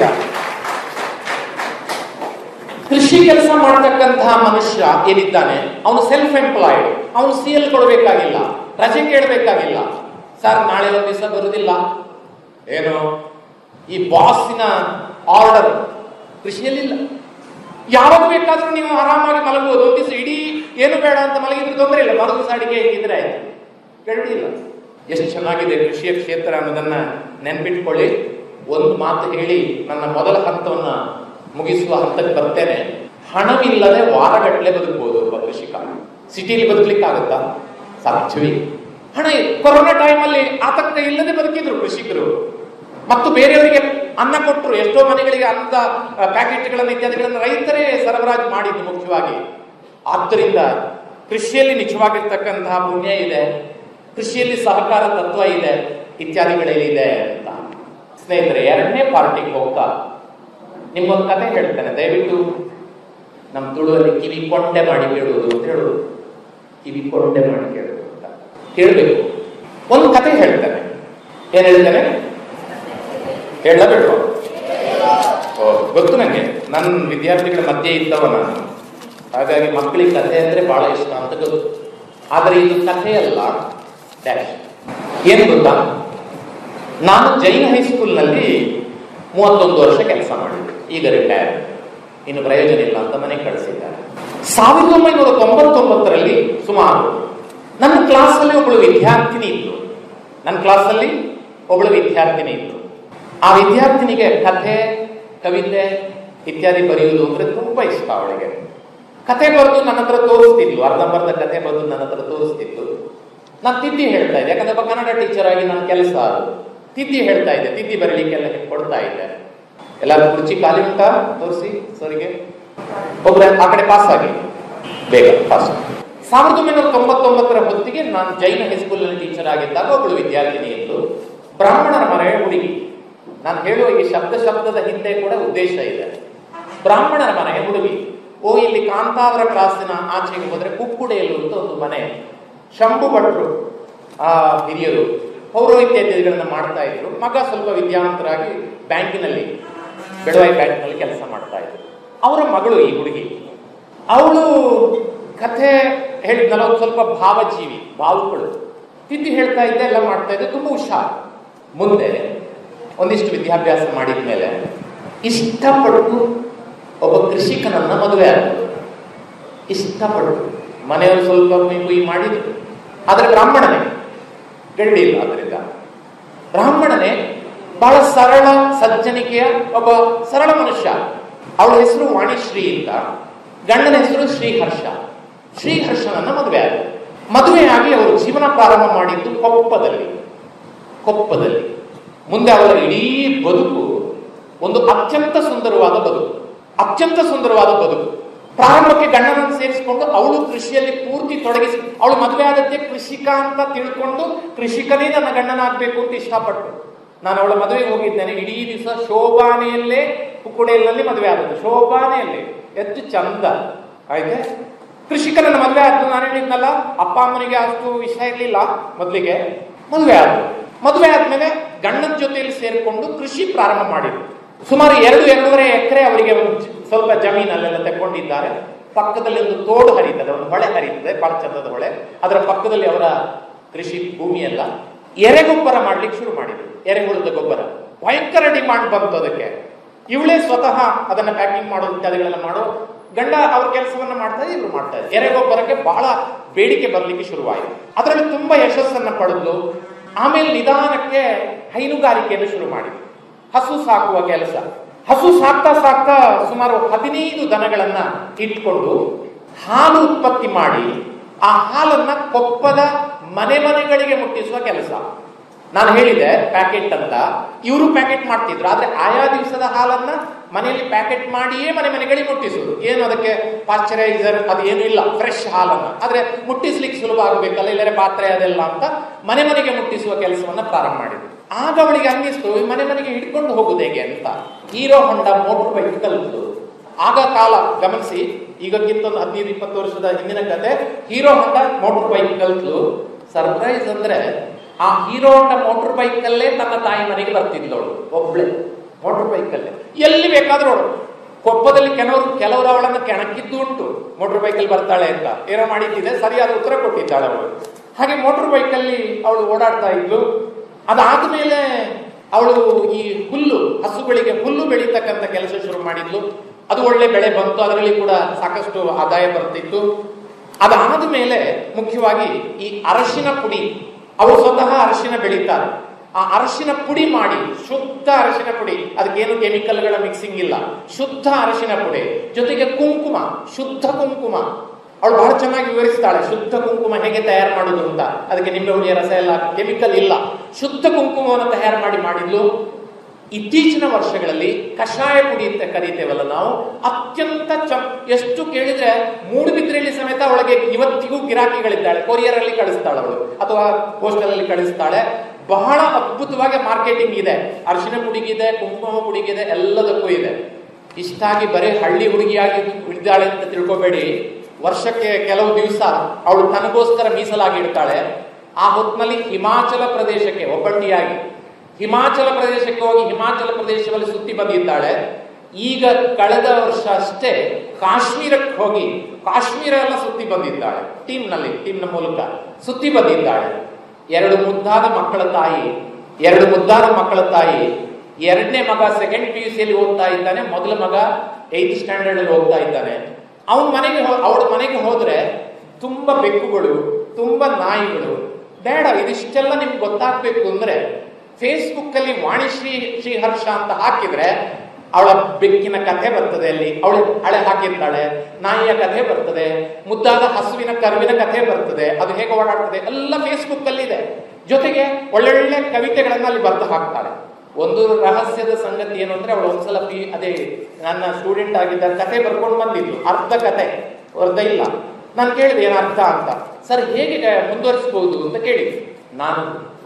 ಕೃಷಿ ಕೆಲಸ ಮಾಡತಕ್ಕಂತಹ ಮನುಷ್ಯ ಏನಿದ್ದಾನೆ ಅವನು ಸೆಲ್ಫ್ ಎಂಪ್ಲಾಯ್ಡ್ ಅವನು ಸಿ ಎಲ್ ಕೊಡಬೇಕಾಗಿಲ್ಲ ರಜೆ ಕೇಳಬೇಕಾಗಿಲ್ಲ ಸರ್ ನಾಳೆ ಒಂದು ದಿವಸ ಬರುವುದಿಲ್ಲ ಏನು ಈ ಬಾಸಿನ ಆರ್ಡರ್ ಕೃಷಿಯಲ್ಲಿಲ್ಲ ಯಾವಾಗ ಬೇಕಾದ್ರೂ ನೀವು ಆರಾಮಾಗಿ ಮಲಗಬಹುದು ಒಂದು ದಿವಸ ಇಡೀ ಏನು ಬೇಡ ಅಂತ ಮಲಗಿದ್ರೆ ತೊಂದರೆ ಇಲ್ಲ ಮರು ದಿವಸ ಅಡಿಗೆ ಇದ್ರೆ ಆಯ್ತು ಕೇಳುವುದಿಲ್ಲ ಎಷ್ಟು ಚೆನ್ನಾಗಿದೆ ಕೃಷಿಯ ಕ್ಷೇತ್ರ ಅನ್ನೋದನ್ನ ನೆನ್ಪಿಟ್ಕೊಳ್ಳಿ ಒಂದು ಮಾತು ಹೇಳಿ ನನ್ನ ಮೊದಲ ಹಂತವನ್ನ ಮುಗಿಸುವ ಹಂತಕ್ಕೆ ಬರ್ತೇನೆ ಹಣವಿಲ್ಲದೆ ವಾರಗಟ್ಟಲೆ ಬದುಕಬಹುದು ಒಬ್ಬ ಕೃಷಿಕ ಸಿಟಿಲಿ ಬದುಕಲಿಕ್ಕಾಗತ್ತಾ ಸಾಧ್ಯವೇ ಹಣ ಕೊರೋನಾ ಟೈಮಲ್ಲಿ ಆತಂಕ ಇಲ್ಲದೆ ಬದುಕಿದ್ರು ಕೃಷಿಕರು ಮತ್ತು ಬೇರೆಯವರಿಗೆ ಅನ್ನ ಕೊಟ್ಟರು ಎಷ್ಟೋ ಮನೆಗಳಿಗೆ ಅನ್ನದ ಪ್ಯಾಕೆಟ್ಗಳನ್ನು ಇತ್ಯಾದಿಗಳನ್ನು ರೈತರೇ ಸರಬರಾಜು ಮಾಡಿದ್ದು ಮುಖ್ಯವಾಗಿ ಆದ್ದರಿಂದ ಕೃಷಿಯಲ್ಲಿ ನಿಜವಾಗಿರ್ತಕ್ಕಂತಹ ಪುಣ್ಯ ಇದೆ ಕೃಷಿಯಲ್ಲಿ ಸಹಕಾರ ತತ್ವ ಇದೆ ಇತ್ಯಾದಿಗಳೇನಿದೆ ಅಂತ ಸ್ನೇಹಿತರೆ ಎರಡನೇ ಪಾರ್ಟಿಗೆ ಹೋಗ್ತಾ ನಿಮ್ಗೊಂದು ಕತೆ ಹೇಳ್ತೇನೆ ದಯವಿಟ್ಟು ನಮ್ಮ ತುಳುವಲ್ಲಿ ಕಿವಿ ಕೊಂಡೆ ಮಾಡಿ ಕೇಳುವುದು ಅಂತ ಹೇಳುವುದು ಕಿವಿ ಕೊಂಡೆ ಮಾಡಿ ಕೇಳುವುದು ಅಂತ ಕೇಳಬೇಕು ಒಂದು ಕತೆ ಹೇಳ್ತೇನೆ ಏನ್ ಹೇಳ್ತೇನೆ ಹೇಳಬೇಡ ಓ ಗೊತ್ತು ನನಗೆ ನನ್ನ ವಿದ್ಯಾರ್ಥಿಗಳ ಮಧ್ಯೆ ಇದ್ದವ ನಾನು ಹಾಗಾಗಿ ಮಕ್ಕಳಿಗೆ ಕಥೆ ಅಂದ್ರೆ ಬಹಳ ಇಷ್ಟ ಅಂತ ಗೊತ್ತು ಆದರೆ ಇದು ಕಥೆಯಲ್ಲ ಡ್ಯಾಶ್ ಏನು ಗೊತ್ತಾ ನಾನು ಜೈನ ಹೈಸ್ಕೂಲ್ನಲ್ಲಿ ಮೂವತ್ತೊಂದು ವರ್ಷ ಕೆಲಸ ಮಾಡಿದ್ದೆ ಈಗ ರಿಟೈರ್ ಇನ್ನು ಪ್ರಯೋಜನ ಇಲ್ಲ ಅಂತ ಮನೆಗೆ ಕಳಿಸಿದ್ದಾರೆ ಸಾವಿರದ ಒಂಬೈನೂರ ತೊಂಬತ್ತೊಂಬತ್ತರಲ್ಲಿ ಸುಮಾರು ನನ್ನ ಕ್ಲಾಸಲ್ಲಿ ಒಬ್ಬಳು ವಿದ್ಯಾರ್ಥಿನಿ ಇತ್ತು ನನ್ನ ಕ್ಲಾಸಲ್ಲಿ ಒಬ್ಬಳು ವಿದ್ಯಾರ್ಥಿನಿ ಇತ್ತು ಆ ವಿದ್ಯಾರ್ಥಿನಿಗೆ ಕಥೆ ಕವಿತೆ ಇತ್ಯಾದಿ ಬರೆಯುವುದು ಅಂದ್ರೆ ತುಂಬಾ ಇಷ್ಟ ಅವಳಿಗೆ ಕತೆ ಬರೆದು ನನ್ನ ಹತ್ರ ತೋರಿಸ್ತಿದ್ಲು ಅರ್ಧಂಬರ್ಧ ಕತೆ ಬರೆದು ನನ್ನ ಹತ್ರ ತೋರಿಸ್ತಿತ್ತು ನಾನು ತಿದ್ದಿ ಹೇಳ್ತಾ ಇದ್ದೆ ಯಾಕಂದ್ರೆ ಒಬ್ಬ ಕನ್ನಡ ಟೀಚರ್ ಆಗಿ ನನ್ನ ಕೆಲಸ ಅದು ತಿದ್ದಿ ಹೇಳ್ತಾ ಇದ್ದೆ ತಿದ್ದಿ ಬರಲಿಕ್ಕೆಲ್ಲ ಕೊಡ್ತಾ ಇದ್ದೆ ಎಲ್ಲರೂ ಕುರ್ಚಿ ಖಾಲಿ ಉಂಟಾ ತೋರಿಸಿ ಸರಿಗೆ ಒಬ್ರ ಆ ಕಡೆ ಪಾಸ್ ಆಗಿ ಬೇಗ ಪಾಸ್ ಸಾವಿರದ ಒಂಬೈನೂರ ತೊಂಬತ್ತೊಂಬತ್ತರ ಹೊತ್ತಿಗೆ ನಾನು ಜೈನ ಹೈಸ್ಕೂಲ್ನಲ್ಲಿ ಟೀಚರ್ ಆಗಿದ್ದಾಗ ಒಬ್ಬಳು ವಿದ್ಯಾರ್ಥಿನಿ ಇದ್ದು ಬ್ರಾಹ್ಮಣರ ಮನೆಯ ಹುಡುಗಿ ನಾನು ಹೇಳುವ ಈ ಶಬ್ದ ಶಬ್ದದ ಹಿಂದೆ ಕೂಡ ಉದ್ದೇಶ ಇದೆ ಬ್ರಾಹ್ಮಣರ ಮನೆಯ ಹುಡುಗಿ ಓ ಇಲ್ಲಿ ಕಾಂತಾವರ ಕ್ರಾಸಿನ ಆಚೆಗೆ ಹೋದ್ರೆ ಕುಕ್ಕುಡೆಯಲು ಅಂತ ಒಂದು ಮನೆ ಶಂಭು ಭಟ್ರು ಆ ಹಿರಿಯರು ಪೌರೋಹಿತ್ಯ ಇತ್ಯಾದಿಗಳನ್ನ ಮಾಡ್ತಾ ಇದ್ರು ಮಗ ಸ್ವಲ್ಪ ವಿದ್ಯಾವಂತರಾಗಿ ಬ್ಯಾಂಕಿನಲ್ಲಿ ಬೆಳವಾಯಿ ಬ್ಯಾಂಕ್ನಲ್ಲಿ ಕೆಲಸ ಮಾಡ್ತಾ ಇದ್ರು ಅವರ ಮಗಳು ಈ ಹುಡುಗಿ ಅವಳು ಕಥೆ ಹೇಳಿದ್ನಲ್ಲ ಒಂದು ಸ್ವಲ್ಪ ಭಾವಜೀವಿ ಭಾವುಗಳು ತಿದ್ದಿ ಹೇಳ್ತಾ ಇದ್ದೆ ಎಲ್ಲ ಮಾಡ್ತಾ ಇದ್ದೆ ತುಂಬಾ ಹುಷಾರು ಮುಂದೆ ಒಂದಿಷ್ಟು ವಿದ್ಯಾಭ್ಯಾಸ ಮಾಡಿದ ಮೇಲೆ ಇಷ್ಟಪಟ್ಟು ಒಬ್ಬ ಕೃಷಿಕನನ್ನ ಮದುವೆ ಆದ್ರು ಇಷ್ಟಪಟ್ಟು ಮನೆಯವರು ಸ್ವಲ್ಪ ಕುಯ್ ಕುಯ್ ಮಾಡಿದ್ರು ಆದರೆ ಬ್ರಾಹ್ಮಣನೇ ಗಂಡಿ ಇಲ್ಲ ಅದರಿಂದ ಬ್ರಾಹ್ಮಣನೇ ಬಹಳ ಸರಳ ಸಜ್ಜನಿಕೆಯ ಒಬ್ಬ ಸರಳ ಮನುಷ್ಯ ಅವಳ ಹೆಸರು ವಾಣಿಶ್ರೀ ಅಂತ ಗಂಡನ ಹೆಸರು ಶ್ರೀಹರ್ಷ ಶ್ರೀಹರ್ಷನನ್ನ ಮದುವೆ ಆದ ಮದುವೆಯಾಗಿ ಅವರು ಜೀವನ ಪ್ರಾರಂಭ ಮಾಡಿದ್ದು ಕೊಪ್ಪದಲ್ಲಿ ಕೊಪ್ಪದಲ್ಲಿ ಮುಂದೆ ಅವರ ಇಡೀ ಬದುಕು ಒಂದು ಅತ್ಯಂತ ಸುಂದರವಾದ ಬದುಕು ಅತ್ಯಂತ ಸುಂದರವಾದ ಬದುಕು ಪ್ರಾರಂಭಕ್ಕೆ ಗಂಡನನ್ನು ಸೇರಿಸಿಕೊಂಡು ಅವಳು ಕೃಷಿಯಲ್ಲಿ ಪೂರ್ತಿ ತೊಡಗಿಸಿ ಅವಳು ಮದುವೆ ಆದದ್ದೇ ಕೃಷಿಕ ಅಂತ ತಿಳ್ಕೊಂಡು ಕೃಷಿಕನೇ ನನ್ನ ಗಂಡನಾಗಬೇಕು ಅಂತ ಇಷ್ಟಪಟ್ಟು ನಾನು ಅವಳ ಮದುವೆಗೆ ಹೋಗಿದ್ದೇನೆ ಇಡೀ ದಿವಸ ಶೋಭಾನೆಯಲ್ಲೇ ಕುಕ್ಕುಡೆಯಲ್ಲಿ ಮದುವೆ ಆದದ್ದು ಶೋಭಾನೆಯಲ್ಲೇ ಎಷ್ಟು ಚಂದ ಆಯ್ತೆ ಕೃಷಿಕನನ್ನ ಮದುವೆ ಆದ್ದು ನಾನು ಹೇಳಿದ್ನಲ್ಲ ಅಪ್ಪ ಅಮ್ಮನಿಗೆ ಅಷ್ಟು ವಿಷಯ ಇರಲಿಲ್ಲ ಮೊದಲಿಗೆ ಮದುವೆ ಆದ್ರು ಮದುವೆ ಆದ್ಮೇಲೆ ಗಂಡನ ಜೊತೆಯಲ್ಲಿ ಸೇರಿಕೊಂಡು ಕೃಷಿ ಪ್ರಾರಂಭ ಮಾಡಿದ್ರು ಸುಮಾರು ಎರಡು ಎರಡೂವರೆ ಎಕರೆ ಅವರಿಗೆ ಒಂದು ಜ- ಸ್ವಲ್ಪ ಜಮೀನಲ್ಲೆಲ್ಲ ತಗೊಂಡಿದ್ದಾರೆ ಪಕ್ಕದಲ್ಲಿ ಒಂದು ತೋಡು ಹರಿತದೆ ಒಂದು ಹೊಳೆ ಹರಿತದೆ ಬಹಳ ಚಂದದ ಹೊಳೆ ಅದರ ಪಕ್ಕದಲ್ಲಿ ಅವರ ಕೃಷಿ ಭೂಮಿಯೆಲ್ಲ ಎರೆಗೊಬ್ಬರ ಮಾಡ್ಲಿಕ್ಕೆ ಶುರು ಮಾಡಿದ್ರು ಎರೆಹುಳದ ಗೊಬ್ಬರ ಭಯಂಕರ ಡಿಮಾಂಡ್ ಬಂತು ಅದಕ್ಕೆ ಇವಳೇ ಸ್ವತಃ ಅದನ್ನ ಪ್ಯಾಕಿಂಗ್ ಮಾಡೋ ಇತ್ಯಾದಿಗಳೆಲ್ಲ ಮಾಡೋ ಗಂಡ ಅವ್ರ ಕೆಲಸವನ್ನ ಮಾಡ್ತಾ ಇದ್ರು ಇವ್ರು ಮಾಡ್ತಾ ಇದ್ರು ಎರೆಗೊಬ್ಬರಕ್ಕೆ ಬಹಳ ಬೇಡಿಕೆ ಬರಲಿಕ್ಕೆ ಶುರುವಾಯಿತು ಅದರಲ್ಲಿ ತುಂಬಾ ಯಶಸ್ಸನ್ನ ಪಡೆದ್ಲು ಆಮೇಲೆ ನಿಧಾನಕ್ಕೆ ಹೈನುಗಾರಿಕೆಯನ್ನು ಶುರು ಮಾಡಿದ್ರು ಹಸು ಸಾಕುವ ಕೆಲಸ ಹಸು ಸಾಕ್ತಾ ಸಾಕ್ತಾ ಸುಮಾರು ಹದಿನೈದು ದನಗಳನ್ನ ಇಟ್ಕೊಂಡು ಹಾಲು ಉತ್ಪತ್ತಿ ಮಾಡಿ ಆ ಹಾಲನ್ನ ಕೊಪ್ಪದ ಮನೆ ಮನೆಗಳಿಗೆ ಮುಟ್ಟಿಸುವ ಕೆಲಸ ನಾನು ಹೇಳಿದೆ ಪ್ಯಾಕೆಟ್ ಅಂತ ಇವರು ಪ್ಯಾಕೆಟ್ ಮಾಡ್ತಿದ್ರು ಆದ್ರೆ ಆಯಾ ದಿವಸದ ಹಾಲನ್ನ ಮನೆಯಲ್ಲಿ ಪ್ಯಾಕೆಟ್ ಮಾಡಿಯೇ ಮನೆ ಮನೆಗಳಿಗೆ ಮುಟ್ಟಿಸುದು ಏನು ಅದಕ್ಕೆ ಪಾಶ್ಚರೈಸರ್ ಅದು ಏನು ಇಲ್ಲ ಫ್ರೆಶ್ ಹಾಲನ್ನ ಆದ್ರೆ ಮುಟ್ಟಿಸ್ಲಿಕ್ಕೆ ಸುಲಭ ಆಗಬೇಕಲ್ಲ ಇಲ್ಲರೆ ಪಾತ್ರೆ ಅದೆಲ್ಲ ಅಂತ ಮನೆ ಮನೆಗೆ ಮುಟ್ಟಿಸುವ ಕೆಲಸವನ್ನ ಪ್ರಾರಂಭ ಮಾಡಿದ್ರು ಆಗ ಅವಳಿಗೆ ಅನ್ನಿಸ್ತು ಈ ಮನೆ ಮನೆಗೆ ಹಿಡ್ಕೊಂಡು ಹೋಗುದು ಹೇಗೆ ಅಂತ ಹೀರೋ ಹೊಂಡ ಮೋಟರ್ ಬೈಕ್ ಕಲಿತು ಆಗ ಕಾಲ ಗಮನಿಸಿ ಈಗಕ್ಕಿಂತ ಒಂದು ಹದಿನೈದು ಇಪ್ಪತ್ತು ವರ್ಷದ ಹಿಂದಿನ ಕತೆ ಹೀರೋ ಹೊಂಡ ಮೋಟರ್ ಬೈಕ್ ಕಲಿತು ಸರ್ಪ್ರೈಸ್ ಅಂದ್ರೆ ಆ ಹೀರೋ ಹೊಂಡ ಮೋಟರ್ ಬೈಕ್ ಅಲ್ಲೇ ತನ್ನ ತಾಯಿ ಮನೆಗೆ ಬರ್ತಿದ್ಲವಳು ಒಬ್ಳೆ ಮೋಟರ್ ಬೈಕ್ ಅಲ್ಲೇ ಎಲ್ಲಿ ಬೇಕಾದ್ರೂ ಅವಳು ಕೊಪ್ಪದಲ್ಲಿ ಕೆಲವರು ಕೆಲವರು ಅವಳನ್ನು ಕೆಣಕಿದ್ದು ಉಂಟು ಮೋಟರ್ ಬೈಕಲ್ಲಿ ಬರ್ತಾಳೆ ಅಂತ ಏನೋ ಮಾಡಿದ್ದಿದೆ ಸರಿಯಾದ ಉತ್ತರ ಕೊಟ್ಟಿದ್ದಾಳೆ ಅವಳು ಹಾಗೆ ಮೋಟರ್ ಬೈಕಲ್ಲಿ ಅವಳು ಓಡಾಡ್ತಾ ಇದ್ಲು ಅದಾದ್ಮೇಲೆ ಅವಳು ಈ ಹುಲ್ಲು ಹಸುಗಳಿಗೆ ಹುಲ್ಲು ಬೆಳೀತಕ್ಕಂಥ ಕೆಲಸ ಶುರು ಮಾಡಿದ್ಲು ಅದು ಒಳ್ಳೆ ಬೆಳೆ ಬಂತು ಅದರಲ್ಲಿ ಕೂಡ ಸಾಕಷ್ಟು ಆದಾಯ ಬರ್ತಿತ್ತು ಅದಾದ ಮೇಲೆ ಮುಖ್ಯವಾಗಿ ಈ ಅರಶಿನ ಪುಡಿ ಅವರು ಸ್ವತಃ ಅರಶಿನ ಬೆಳೀತಾರೆ ಆ ಅರಶಿನ ಪುಡಿ ಮಾಡಿ ಶುದ್ಧ ಅರಶಿನ ಪುಡಿ ಅದಕ್ಕೇನು ಕೆಮಿಕಲ್ಗಳ ಮಿಕ್ಸಿಂಗ್ ಇಲ್ಲ ಶುದ್ಧ ಅರಶಿನ ಪುಡಿ ಜೊತೆಗೆ ಕುಂಕುಮ ಶುದ್ಧ ಕುಂಕುಮ ಅವಳು ಬಹಳ ಚೆನ್ನಾಗಿ ವಿವರಿಸ್ತಾಳೆ ಶುದ್ಧ ಕುಂಕುಮ ಹೇಗೆ ತಯಾರು ಮಾಡುದು ಅಂತ ಅದಕ್ಕೆ ನಿಂಬೆ ಹುಳಿಯ ರಸ ಎಲ್ಲ ಕೆಮಿಕಲ್ ಇಲ್ಲ ಶುದ್ಧ ಕುಂಕುಮವನ್ನು ತಯಾರು ಮಾಡಿ ಮಾಡಿದ್ಲು ಇತ್ತೀಚಿನ ವರ್ಷಗಳಲ್ಲಿ ಕಷಾಯ ಪುಡಿ ಅಂತ ಕರೀತೇವಲ್ಲ ನಾವು ಅತ್ಯಂತ ಚ ಎಷ್ಟು ಕೇಳಿದ್ರೆ ಮೂಡುಬಿದ್ರೆಯಲ್ಲಿ ಸಮೇತ ಅವಳಿಗೆ ಇವತ್ತಿಗೂ ಗಿರಾಕಿಗಳಿದ್ದಾಳೆ ಕೊರಿಯರ್ ಅಲ್ಲಿ ಕಳಿಸ್ತಾಳೆ ಅವಳು ಅಥವಾ ಪೋಸ್ಟಲ್ ಅಲ್ಲಿ ಕಳಿಸ್ತಾಳೆ ಬಹಳ ಅದ್ಭುತವಾಗಿ ಮಾರ್ಕೆಟಿಂಗ್ ಇದೆ ಅರಿಶಿನ ಪುಡಿಗಿದೆ ಕುಂಕುಮ ಪುಡಿಗಿದೆ ಎಲ್ಲದಕ್ಕೂ ಇದೆ ಇಷ್ಟಾಗಿ ಬರೀ ಹಳ್ಳಿ ಹುಡುಗಿಯಾಗಿ ಉಳಿದಾಳೆ ಅಂತ ತಿಳ್ಕೊಬೇಡಿ ವರ್ಷಕ್ಕೆ ಕೆಲವು ದಿವಸ ಅವಳು ತನಗೋಸ್ಕರ ಮೀಸಲಾಗಿ ಇಡ್ತಾಳೆ ಆ ಹೊತ್ತಿನಲ್ಲಿ ಹಿಮಾಚಲ ಪ್ರದೇಶಕ್ಕೆ ಒಬ್ಬಟ್ಟಿಯಾಗಿ ಹಿಮಾಚಲ ಪ್ರದೇಶಕ್ಕೆ ಹೋಗಿ ಹಿಮಾಚಲ ಪ್ರದೇಶದಲ್ಲಿ ಸುತ್ತಿ ಬಂದಿದ್ದಾಳೆ ಈಗ ಕಳೆದ ವರ್ಷ ಅಷ್ಟೇ ಕಾಶ್ಮೀರಕ್ಕೆ ಹೋಗಿ ಕಾಶ್ಮೀರ ಎಲ್ಲ ಸುತ್ತಿ ಬಂದಿದ್ದಾಳೆ ಟೀಮ್ನಲ್ಲಿ ಟೀಮ್ನ ಮೂಲಕ ಸುತ್ತಿ ಬಂದಿದ್ದಾಳೆ ಎರಡು ಮುದ್ದಾದ ಮಕ್ಕಳ ತಾಯಿ ಎರಡು ಮುದ್ದಾದ ಮಕ್ಕಳ ತಾಯಿ ಎರಡನೇ ಮಗ ಸೆಕೆಂಡ್ ಪಿ ಯು ಸಿಯಲ್ಲಿ ಓದ್ತಾ ಇದ್ದಾನೆ ಮೊದಲ ಮಗ ಏತ್ ಸ್ಟ್ಯಾಂಡರ್ಡ್ ಅಲ್ಲಿ ಹೋಗ್ತಾ ಇದ್ದಾನೆ ಅವನ ಮನೆಗೆ ಅವಳ ಮನೆಗೆ ಹೋದ್ರೆ ತುಂಬಾ ಬೆಕ್ಕುಗಳು ತುಂಬಾ ನಾಯಿಗಳು ಬೇಡ ಇದಿಷ್ಟೆಲ್ಲ ನಿಮ್ಗೆ ಗೊತ್ತಾಗ್ಬೇಕು ಅಂದ್ರೆ ಫೇಸ್ಬುಕ್ ಅಲ್ಲಿ ವಾಣಿಶ್ರೀ ಶ್ರೀಹರ್ಷ ಅಂತ ಹಾಕಿದ್ರೆ ಅವಳ ಬೆಕ್ಕಿನ ಕಥೆ ಬರ್ತದೆ ಅಲ್ಲಿ ಅವಳು ಹಳೆ ಹಾಕಿರ್ತಾಳೆ ನಾಯಿಯ ಕಥೆ ಬರ್ತದೆ ಮುದ್ದಾದ ಹಸುವಿನ ಕರುವಿನ ಕಥೆ ಬರ್ತದೆ ಅದು ಹೇಗೆ ಓಡಾಡ್ತದೆ ಎಲ್ಲ ಫೇಸ್ಬುಕ್ ಅಲ್ಲಿ ಇದೆ ಜೊತೆಗೆ ಒಳ್ಳೊಳ್ಳೆ ಕವಿತೆಗಳನ್ನ ಅಲ್ಲಿ ಬರೆದು ಹಾಕ್ತಾಳೆ ಒಂದು ರಹಸ್ಯದ ಸಂಗತಿ ಏನು ಅಂದ್ರೆ ಅವಳು ಒಂದ್ಸಲ ಪಿ ಅದೇ ನನ್ನ ಸ್ಟೂಡೆಂಟ್ ಆಗಿದ್ದ ಕತೆ ಬರ್ಕೊಂಡು ಬಂದಿದ್ಲು ಅರ್ಧ ಕತೆ ಅರ್ಧ ಇಲ್ಲ ನಾನು ಕೇಳಿದೆ ಏನು ಅರ್ಥ ಅಂತ ಸರ್ ಹೇಗೆ ಮುಂದುವರಿಸಬಹುದು ಅಂತ ಕೇಳಿದ್ದೆ ನಾನು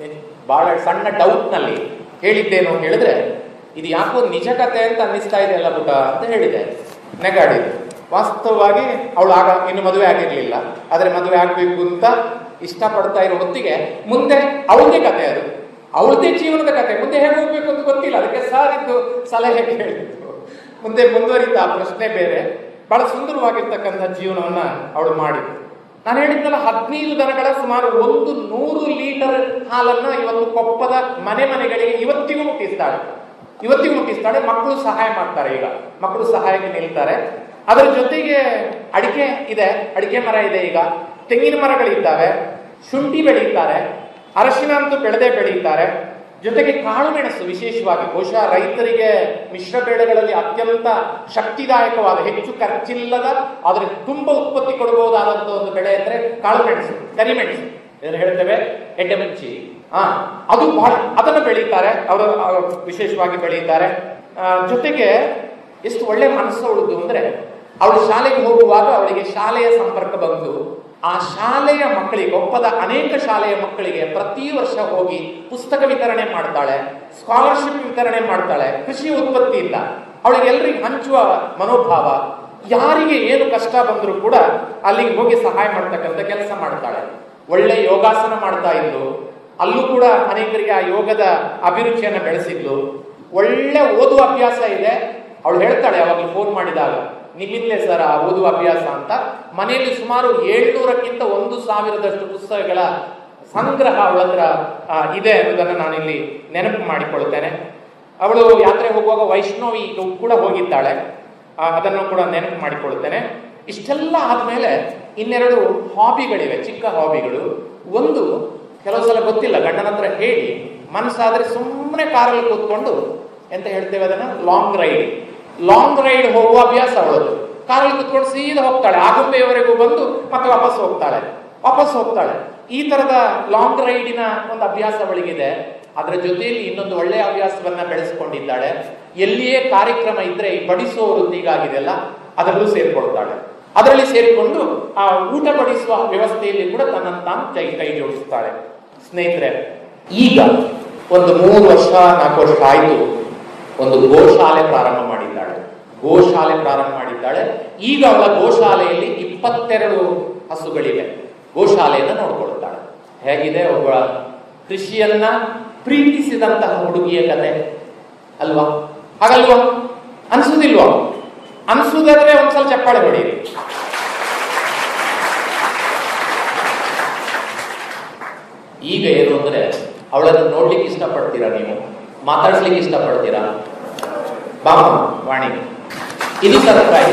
ಬಹಳ ಸಣ್ಣ ಡೌಟ್ ನಲ್ಲಿ ಹೇಳಿದ್ದೇನು ಹೇಳಿದ್ರೆ ಇದು ಯಾಕೋ ನಿಜ ಕತೆ ಅಂತ ಅನ್ನಿಸ್ತಾ ಇದೆ ಅಲ್ಲ ಪುಟ ಅಂತ ಹೇಳಿದೆ ನೆಗಾಡಿದ್ದು ವಾಸ್ತವವಾಗಿ ಅವಳು ಆಗ ಇನ್ನು ಮದುವೆ ಆಗಿರ್ಲಿಲ್ಲ ಆದ್ರೆ ಮದುವೆ ಆಗ್ಬೇಕು ಅಂತ ಇಷ್ಟಪಡ್ತಾ ಇರೋ ಹೊತ್ತಿಗೆ ಮುಂದೆ ಅವಳದೇ ಕತೆ ಅದು ಅವಳದೇ ಜೀವನದ ಕತೆ ಮುಂದೆ ಹೇಗೆ ಹೋಗ್ಬೇಕು ಅಂತ ಗೊತ್ತಿಲ್ಲ ಅದಕ್ಕೆ ಸಾರ್ ಇದ್ದು ಸಲಹೆ ಕೇಳಿದ್ದು ಮುಂದೆ ಮುಂದುವರಿತಾ ಪ್ರಶ್ನೆ ಬೇರೆ ಬಹಳ ಸುಂದರವಾಗಿರ್ತಕ್ಕಂಥ ಜೀವನವನ್ನ ಅವಳು ಮಾಡಿದ್ದು ನಾನು ಹೇಳಿದ್ದಲ್ಲ ಹದಿನೈದು ದನಗಳ ಸುಮಾರು ಒಂದು ನೂರು ಲೀಟರ್ ಹಾಲನ್ನ ಇವತ್ತು ಕೊಪ್ಪದ ಮನೆ ಮನೆಗಳಿಗೆ ಇವತ್ತಿಗೂ ಮುಟ್ಟಿಸ್ತಾಳೆ ಇವತ್ತಿಗೂ ಮುಟ್ಟಿಸ್ತಾಳೆ ಮಕ್ಕಳು ಸಹಾಯ ಮಾಡ್ತಾರೆ ಈಗ ಮಕ್ಕಳು ಸಹಾಯಕ್ಕೆ ನಿಲ್ತಾರೆ ಅದರ ಜೊತೆಗೆ ಅಡಿಕೆ ಇದೆ ಅಡಿಕೆ ಮರ ಇದೆ ಈಗ ತೆಂಗಿನ ಮರಗಳಿದ್ದಾವೆ ಶುಂಠಿ ಬೆಳೀತಾರೆ ಅರಶಿನ ಅಂತೂ ಬೆಳೆದೇ ಬೆಳೀತಾರೆ ಜೊತೆಗೆ ಕಾಳು ಮೆಣಸು ವಿಶೇಷವಾಗಿ ಬಹುಶಃ ರೈತರಿಗೆ ಮಿಶ್ರ ಬೆಳೆಗಳಲ್ಲಿ ಅತ್ಯಂತ ಶಕ್ತಿದಾಯಕವಾದ ಹೆಚ್ಚು ಖರ್ಚಿಲ್ಲದ ಆದರೆ ತುಂಬಾ ಉತ್ಪತ್ತಿ ಕೊಡಬಹುದಾದಂತಹ ಒಂದು ಬೆಳೆ ಅಂದ್ರೆ ಕಾಳು ಮೆಣಸು ಕರಿಮೆಣಸು ಏನು ಹೇಳ್ತೇವೆ ಎಡ್ಡೆಮಂಚಿ ಹಾ ಅದು ಬಹಳ ಅದನ್ನು ಬೆಳೀತಾರೆ ಅವರು ವಿಶೇಷವಾಗಿ ಬೆಳೀತಾರೆ ಆ, ಜೊತೆಗೆ ಎಷ್ಟು ಒಳ್ಳೆ ಮನಸ್ಸು ಅವಳದು ಅಂದ್ರೆ ಅವಳು ಶಾಲೆಗೆ ಹೋಗುವಾಗ ಅವಳಿಗೆ ಶಾಲೆಯ ಸಂಪರ್ಕ ಬಂದು ಆ ಶಾಲೆಯ ಮಕ್ಕಳಿಗೆ ಒಪ್ಪದ ಅನೇಕ ಶಾಲೆಯ ಮಕ್ಕಳಿಗೆ ಪ್ರತಿ ವರ್ಷ ಹೋಗಿ ಪುಸ್ತಕ ವಿತರಣೆ ಮಾಡ್ತಾಳೆ ಸ್ಕಾಲರ್ಶಿಪ್ ವಿತರಣೆ ಮಾಡ್ತಾಳೆ ಕೃಷಿ ಉತ್ಪತ್ತಿಯಿಂದ ಅವಳಿಗೆ ಎಲ್ರಿಗೂ ಹಂಚುವ ಮನೋಭಾವ ಯಾರಿಗೆ ಏನು ಕಷ್ಟ ಬಂದರೂ ಕೂಡ ಅಲ್ಲಿಗೆ ಹೋಗಿ ಸಹಾಯ ಮಾಡ್ತಕ್ಕಂಥ ಕೆಲಸ ಮಾಡ್ತಾಳೆ ಒಳ್ಳೆ ಯೋಗಾಸನ ಮಾಡ್ತಾ ಇದ್ಲು ಅಲ್ಲೂ ಕೂಡ ಅನೇಕರಿಗೆ ಆ ಯೋಗದ ಅಭಿರುಚಿಯನ್ನು ಬೆಳೆಸಿದ್ಲು ಒಳ್ಳೆ ಓದುವ ಅಭ್ಯಾಸ ಇದೆ ಅವಳು ಹೇಳ್ತಾಳೆ ಅವಾಗ ಫೋನ್ ಮಾಡಿದಾಗ ನಿಮ್ಮಿಂದಲೇ ಸರ್ ಆ ಓದುವ ಅಭ್ಯಾಸ ಅಂತ ಮನೆಯಲ್ಲಿ ಸುಮಾರು ಏಳ್ನೂರಕ್ಕಿಂತ ಒಂದು ಸಾವಿರದಷ್ಟು ಪುಸ್ತಕಗಳ ಸಂಗ್ರಹ ಅವಳ ಹತ್ರ ಆ, ಇದೆ ಅನ್ನೋದನ್ನು ನಾನಿಲ್ಲಿ ನೆನಪು ಮಾಡಿಕೊಳ್ತೇನೆ ಅವಳು ಯಾತ್ರೆ ಹೋಗುವಾಗ ವೈಷ್ಣವಿ ಕೂಡ ಹೋಗಿದ್ದಾಳೆ ಆ, ಅದನ್ನು ಕೂಡ ನೆನಪು ಮಾಡಿಕೊಳ್ತೇನೆ ಇಷ್ಟೆಲ್ಲ ಆದ್ಮೇಲೆ ಇನ್ನೆರಡು ಹಾಬಿಗಳಿವೆ ಚಿಕ್ಕ ಹಾಬಿಗಳು ಒಂದು ಕೆಲವು ಸಲ ಗೊತ್ತಿಲ್ಲ ಗಂಡನ ಹತ್ರ ಹೇಳಿ ಮನಸ್ಸಾದ್ರೆ ಸುಮ್ಮನೆ ಕಾರಲ್ಲಿ ಕೂತ್ಕೊಂಡು ಎಂತ ಹೇಳ್ತೇವೆ ಅದನ್ನ ಲಾಂಗ್ ರೈಡ್ ಲಾಂಗ್ ರೈಡ್ ಹೋಗುವ ಅಭ್ಯಾಸ ಅವಳದು ಕಾರಲ್ಲಿ ಕೂತ್ಕೊಂಡು ಸೀದಾ ಹೋಗ್ತಾಳೆ ಆಗುಂಬೆಯವರೆಗೂ ಬಂದು ಮತ್ತೆ ವಾಪಸ್ ಹೋಗ್ತಾಳೆ ವಾಪಸ್ ಹೋಗ್ತಾಳೆ ಈ ತರದ ಲಾಂಗ್ ರೈಡಿನ ಒಂದು ಅಭ್ಯಾಸ ಅವಳಿಗಿದೆ ಅದರ ಜೊತೆಯಲ್ಲಿ ಇನ್ನೊಂದು ಒಳ್ಳೆಯ ಹವ್ಯಾಸವನ್ನ ಬೆಳೆಸಿಕೊಂಡಿದ್ದಾಳೆ ಎಲ್ಲಿಯೇ ಕಾರ್ಯಕ್ರಮ ಇದ್ರೆ ಈ ಬಡಿಸುವ ವೃತ್ತಿ ಈಗಾಗಿದೆಯಲ್ಲ ಅದರಲ್ಲೂ ಸೇರಿಕೊಳ್ತಾಳೆ ಅದರಲ್ಲಿ ಸೇರಿಕೊಂಡು ಆ ಊಟ ಬಡಿಸುವ ವ್ಯವಸ್ಥೆಯಲ್ಲಿ ಕೂಡ ತನ್ನನ್ನು ತಾನು ಕೈ ಕೈ ಜೋಡಿಸ್ತಾಳೆ ಸ್ನೇಹಿತರೆ ಈಗ ಒಂದು ಮೂರು ವರ್ಷ ನಾಲ್ಕು ವರ್ಷ ಆಯಿತು ಒಂದು ಗೋಶಾಲೆ ಪ್ರಾರಂಭ ಮಾಡಿದ್ದಾಳೆ ಗೋಶಾಲೆ ಪ್ರಾರಂಭ ಮಾಡಿದ್ದಾಳೆ ಈಗ ಅವಳ ಗೋಶಾಲೆಯಲ್ಲಿ ಇಪ್ಪತ್ತೆರಡು ಹಸುಗಳಿವೆ ಗೋಶಾಲೆಯನ್ನು ನೋಡ್ಕೊಳ್ತಾಳೆ ಹೇಗಿದೆ ಒಬ್ಬ ಕೃಷಿಯನ್ನ ಪ್ರೀತಿಸಿದಂತಹ ಹುಡುಗಿಯ ಕತೆ ಅಲ್ವಾ ಹಾಗಲ್ವಾ ಅನ್ಸುದಿಲ್ವಾ ಅನ್ಸುದಾದ್ರೆ ಒಂದ್ಸಲ ಚಪ್ಪಾಳೆ ಹೊಡೀರಿ ಈಗ ಏನು ಅಂದ್ರೆ ಅವಳನ್ನು ನೋಡ್ಲಿಕ್ಕೆ ಇಷ್ಟಪಡ್ತೀರಾ ನೀವು ಮಾತಾಡ್ಸ್ಲಿಕ್ಕೆ ಇಷ್ಟಪಡ್ತೀರಾ ಬಾಮ ವಾಣಿ ಇದು ಸರ್ಪ್ರೈಸ್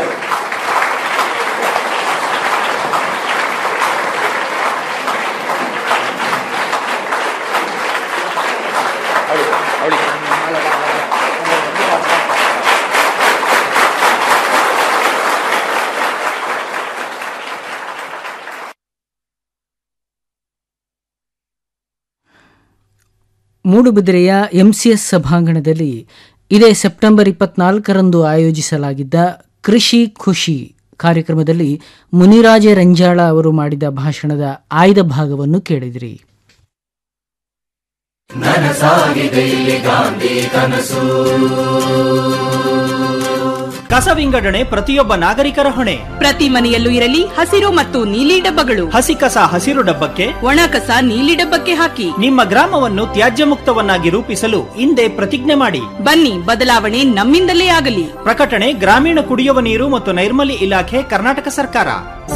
ಮೂಡುಬಿದಿರೆಯ ಎಂಸಿಎಸ್ ಸಭಾಂಗಣದಲ್ಲಿ ಇದೇ ಸೆಪ್ಟೆಂಬರ್ ಇಪ್ಪತ್ನಾಲ್ಕರಂದು ಆಯೋಜಿಸಲಾಗಿದ್ದ ಕೃಷಿ ಖುಷಿ ಕಾರ್ಯಕ್ರಮದಲ್ಲಿ ಮುನಿರಾಜ ರಂಜಾಳ ಅವರು ಮಾಡಿದ ಭಾಷಣದ ಆಯ್ದ ಭಾಗವನ್ನು ಕೇಳಿದಿರಿ ನನಸಾಗಿದೆ ಇಲ್ಲಿ ಗಾಂಧಿ ಕನಸು ಕಸ ವಿಂಗಡಣೆ ಪ್ರತಿಯೊಬ್ಬ ನಾಗರಿಕರ ಹೊಣೆ ಪ್ರತಿ ಮನೆಯಲ್ಲೂ ಇರಲಿ ಹಸಿರು ಮತ್ತು ನೀಲಿ ಡಬ್ಬಗಳು ಹಸಿ ಕಸ ಹಸಿರು ಡಬ್ಬಕ್ಕೆ ಒಣ ಕಸ ನೀಲಿ ಡಬ್ಬಕ್ಕೆ ಹಾಕಿ ನಿಮ್ಮ ಗ್ರಾಮವನ್ನು ತ್ಯಾಜ್ಯ ಮುಕ್ತವನ್ನಾಗಿ ರೂಪಿಸಲು ಹಿಂದೆ ಪ್ರತಿಜ್ಞೆ ಮಾಡಿ ಬನ್ನಿ ಬದಲಾವಣೆ ನಮ್ಮಿಂದಲೇ ಆಗಲಿ ಪ್ರಕಟಣೆ ಗ್ರಾಮೀಣ ಕುಡಿಯುವ ನೀರು ಮತ್ತು ನೈರ್ಮಲ್ಯ ಇಲಾಖೆ ಕರ್ನಾಟಕ ಸರ್ಕಾರ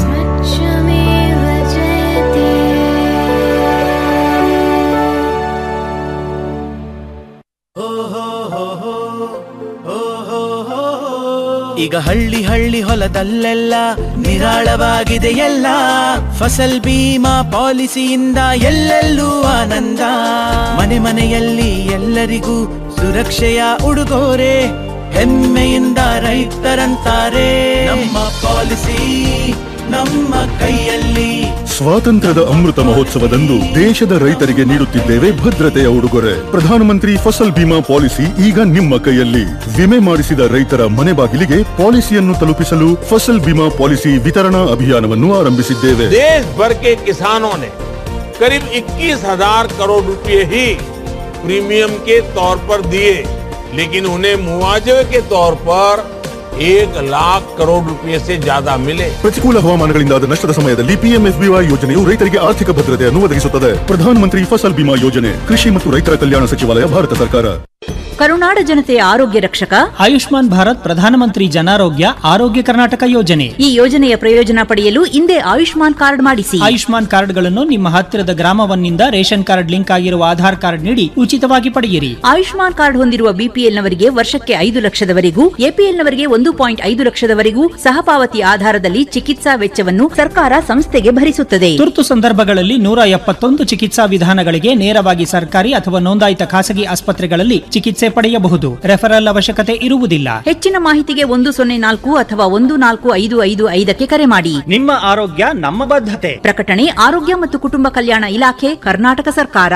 ಈಗ ಹಳ್ಳಿ ಹಳ್ಳಿ ಹೊಲದಲ್ಲೆಲ್ಲ ನಿರಾಳವಾಗಿದೆ ಎಲ್ಲ ಫಸಲ್ ಬೀಮಾ ಪಾಲಿಸಿಯಿಂದ ಎಲ್ಲೆಲ್ಲೂ ಆನಂದ ಮನೆ ಮನೆಯಲ್ಲಿ ಎಲ್ಲರಿಗೂ ಸುರಕ್ಷೆಯ ಉಡುಗೊರೆ ಹೆಮ್ಮೆಯಿಂದ ರೈತರಂತಾರೆ ನಮ್ಮ ಪಾಲಿಸಿ ನಮ್ಮ ಕೈಯಲ್ಲಿ ಸ್ವಾತಂತ್ರ್ಯದ ಅಮೃತ ಮಹೋತ್ಸವದಂದು ದೇಶದ ರೈತರಿಗೆ ನೀಡುತ್ತಿದ್ದೇವೆ ಭದ್ರತೆಯ ಉಡುಗೊರೆ ಪ್ರಧಾನಮಂತ್ರಿ ಫಸಲ್ ಬಿಮಾ ಪಾಲಿಸಿ ಈಗ ನಿಮ್ಮ ಕೈಯಲ್ಲಿ ವಿಮೆ ಮಾಡಿಸಿದ ರೈತರ ಮನೆ ಬಾಗಿಲಿಗೆ ಪಾಲಿಸಿಯನ್ನು ತಲುಪಿಸಲು ಫಸಲ್ ಬಿಮಾ ಪಾಲಿಸಿ ವಿತರಣಾ ಅಭಿಯಾನವನ್ನು ಆರಂಭಿಸಿದ್ದೇವೆ देश भर के किसानों ने करीब 21,000 करोड़ रुपए ही प्रीमियम के तौर पर दिए लेकिन उन्हें मुआवजे के तौर पर एक लाख करोड़ रुपए से ज्यादा मिले ಪ್ರತಿಕೂಲ ಹವಾಮಾನಗಳಿಂದಾದ ನಷ್ಟದ ಸಮಯದಲ್ಲಿ ಪಿಎಂಎಫ್ಬಿವೈ ಯೋಜನೆಯು ರೈತರಿಗೆ ಆರ್ಥಿಕ ಭದ್ರತೆಯನ್ನು ಒದಗಿಸುತ್ತದೆ ಪ್ರಧಾನಮಂತ್ರಿ ಫಸಲ್ ಬಿಮಾ ಯೋಜನೆ ಕೃಷಿ ಮತ್ತು ರೈತರ ಕಲ್ಯಾಣ ಸಚಿವಾಲಯ ಭಾರತ ಸರ್ಕಾರ ಕರುನಾಡ ಜನತೆಯ ಆರೋಗ್ಯ ರಕ್ಷಕ ಆಯುಷ್ಮಾನ್ ಭಾರತ್ ಪ್ರಧಾನಮಂತ್ರಿ ಜನಾರೋಗ್ಯ ಆರೋಗ್ಯ ಕರ್ನಾಟಕ ಯೋಜನೆ ಈ ಯೋಜನೆಯ ಪ್ರಯೋಜನ ಪಡೆಯಲು ಹಿಂದೆ ಆಯುಷ್ಮಾನ್ ಕಾರ್ಡ್ ಮಾಡಿಸಿ ಆಯುಷ್ಮಾನ್ ಕಾರ್ಡ್ಗಳನ್ನು ನಿಮ್ಮ ಹತ್ತಿರದ ಗ್ರಾಮವನ್ನಿಂದ ರೇಷನ್ ಕಾರ್ಡ್ ಲಿಂಕ್ ಆಗಿರುವ ಆಧಾರ್ ಕಾರ್ಡ್ ನೀಡಿ ಉಚಿತವಾಗಿ ಪಡೆಯಿರಿ ಆಯುಷ್ಮಾನ್ ಕಾರ್ಡ್ ಹೊಂದಿರುವ ಬಿಪಿಎಲ್ನವರಿಗೆ ವರ್ಷಕ್ಕೆ ಐದು ಲಕ್ಷದವರೆಗೂ ಎಪಿಎಲ್ನವರಿಗೆ ಒಂದು ಪಾಯಿಂಟ್ ಐದು ಲಕ್ಷದವರೆಗೂ ಸಹಪಾವತಿ ಆಧಾರದಲ್ಲಿ ಚಿಕಿತ್ಸಾ ವೆಚ್ಚವನ್ನು ಸರ್ಕಾರ ಸಂಸ್ಥೆಗೆ ಭರಿಸುತ್ತದೆ ತುರ್ತು ಸಂದರ್ಭಗಳಲ್ಲಿ ನೂರ ಎಪ್ಪತ್ತೊಂದು ಚಿಕಿತ್ಸಾ ವಿಧಾನಗಳಿಗೆ ನೇರವಾಗಿ ಸರ್ಕಾರಿ ಅಥವಾ ನೋಂದಾಯಿತ ಖಾಸಗಿ ಆಸ್ಪತ್ರೆಗಳಲ್ಲಿ ಚಿಕಿತ್ಸೆ ಪಡೆಯಬಹುದು ರೆಫರಲ್ ಅವಶ್ಯಕತೆ ಇರುವುದಿಲ್ಲ ಹೆಚ್ಚಿನ ಮಾಹಿತಿಗೆ ಒಂದು ಸೊನ್ನೆ ನಾಲ್ಕು ಅಥವಾ ಒಂದು ನಾಲ್ಕು ಐದು ಐದು ಐದಕ್ಕೆ ಕರೆ ಮಾಡಿ ನಿಮ್ಮ ಆರೋಗ್ಯ ನಮ್ಮ ಬದ್ಧತೆ ಪ್ರಕಟಣೆ ಆರೋಗ್ಯ ಮತ್ತು ಕುಟುಂಬ ಕಲ್ಯಾಣ ಇಲಾಖೆ ಕರ್ನಾಟಕ ಸರ್ಕಾರ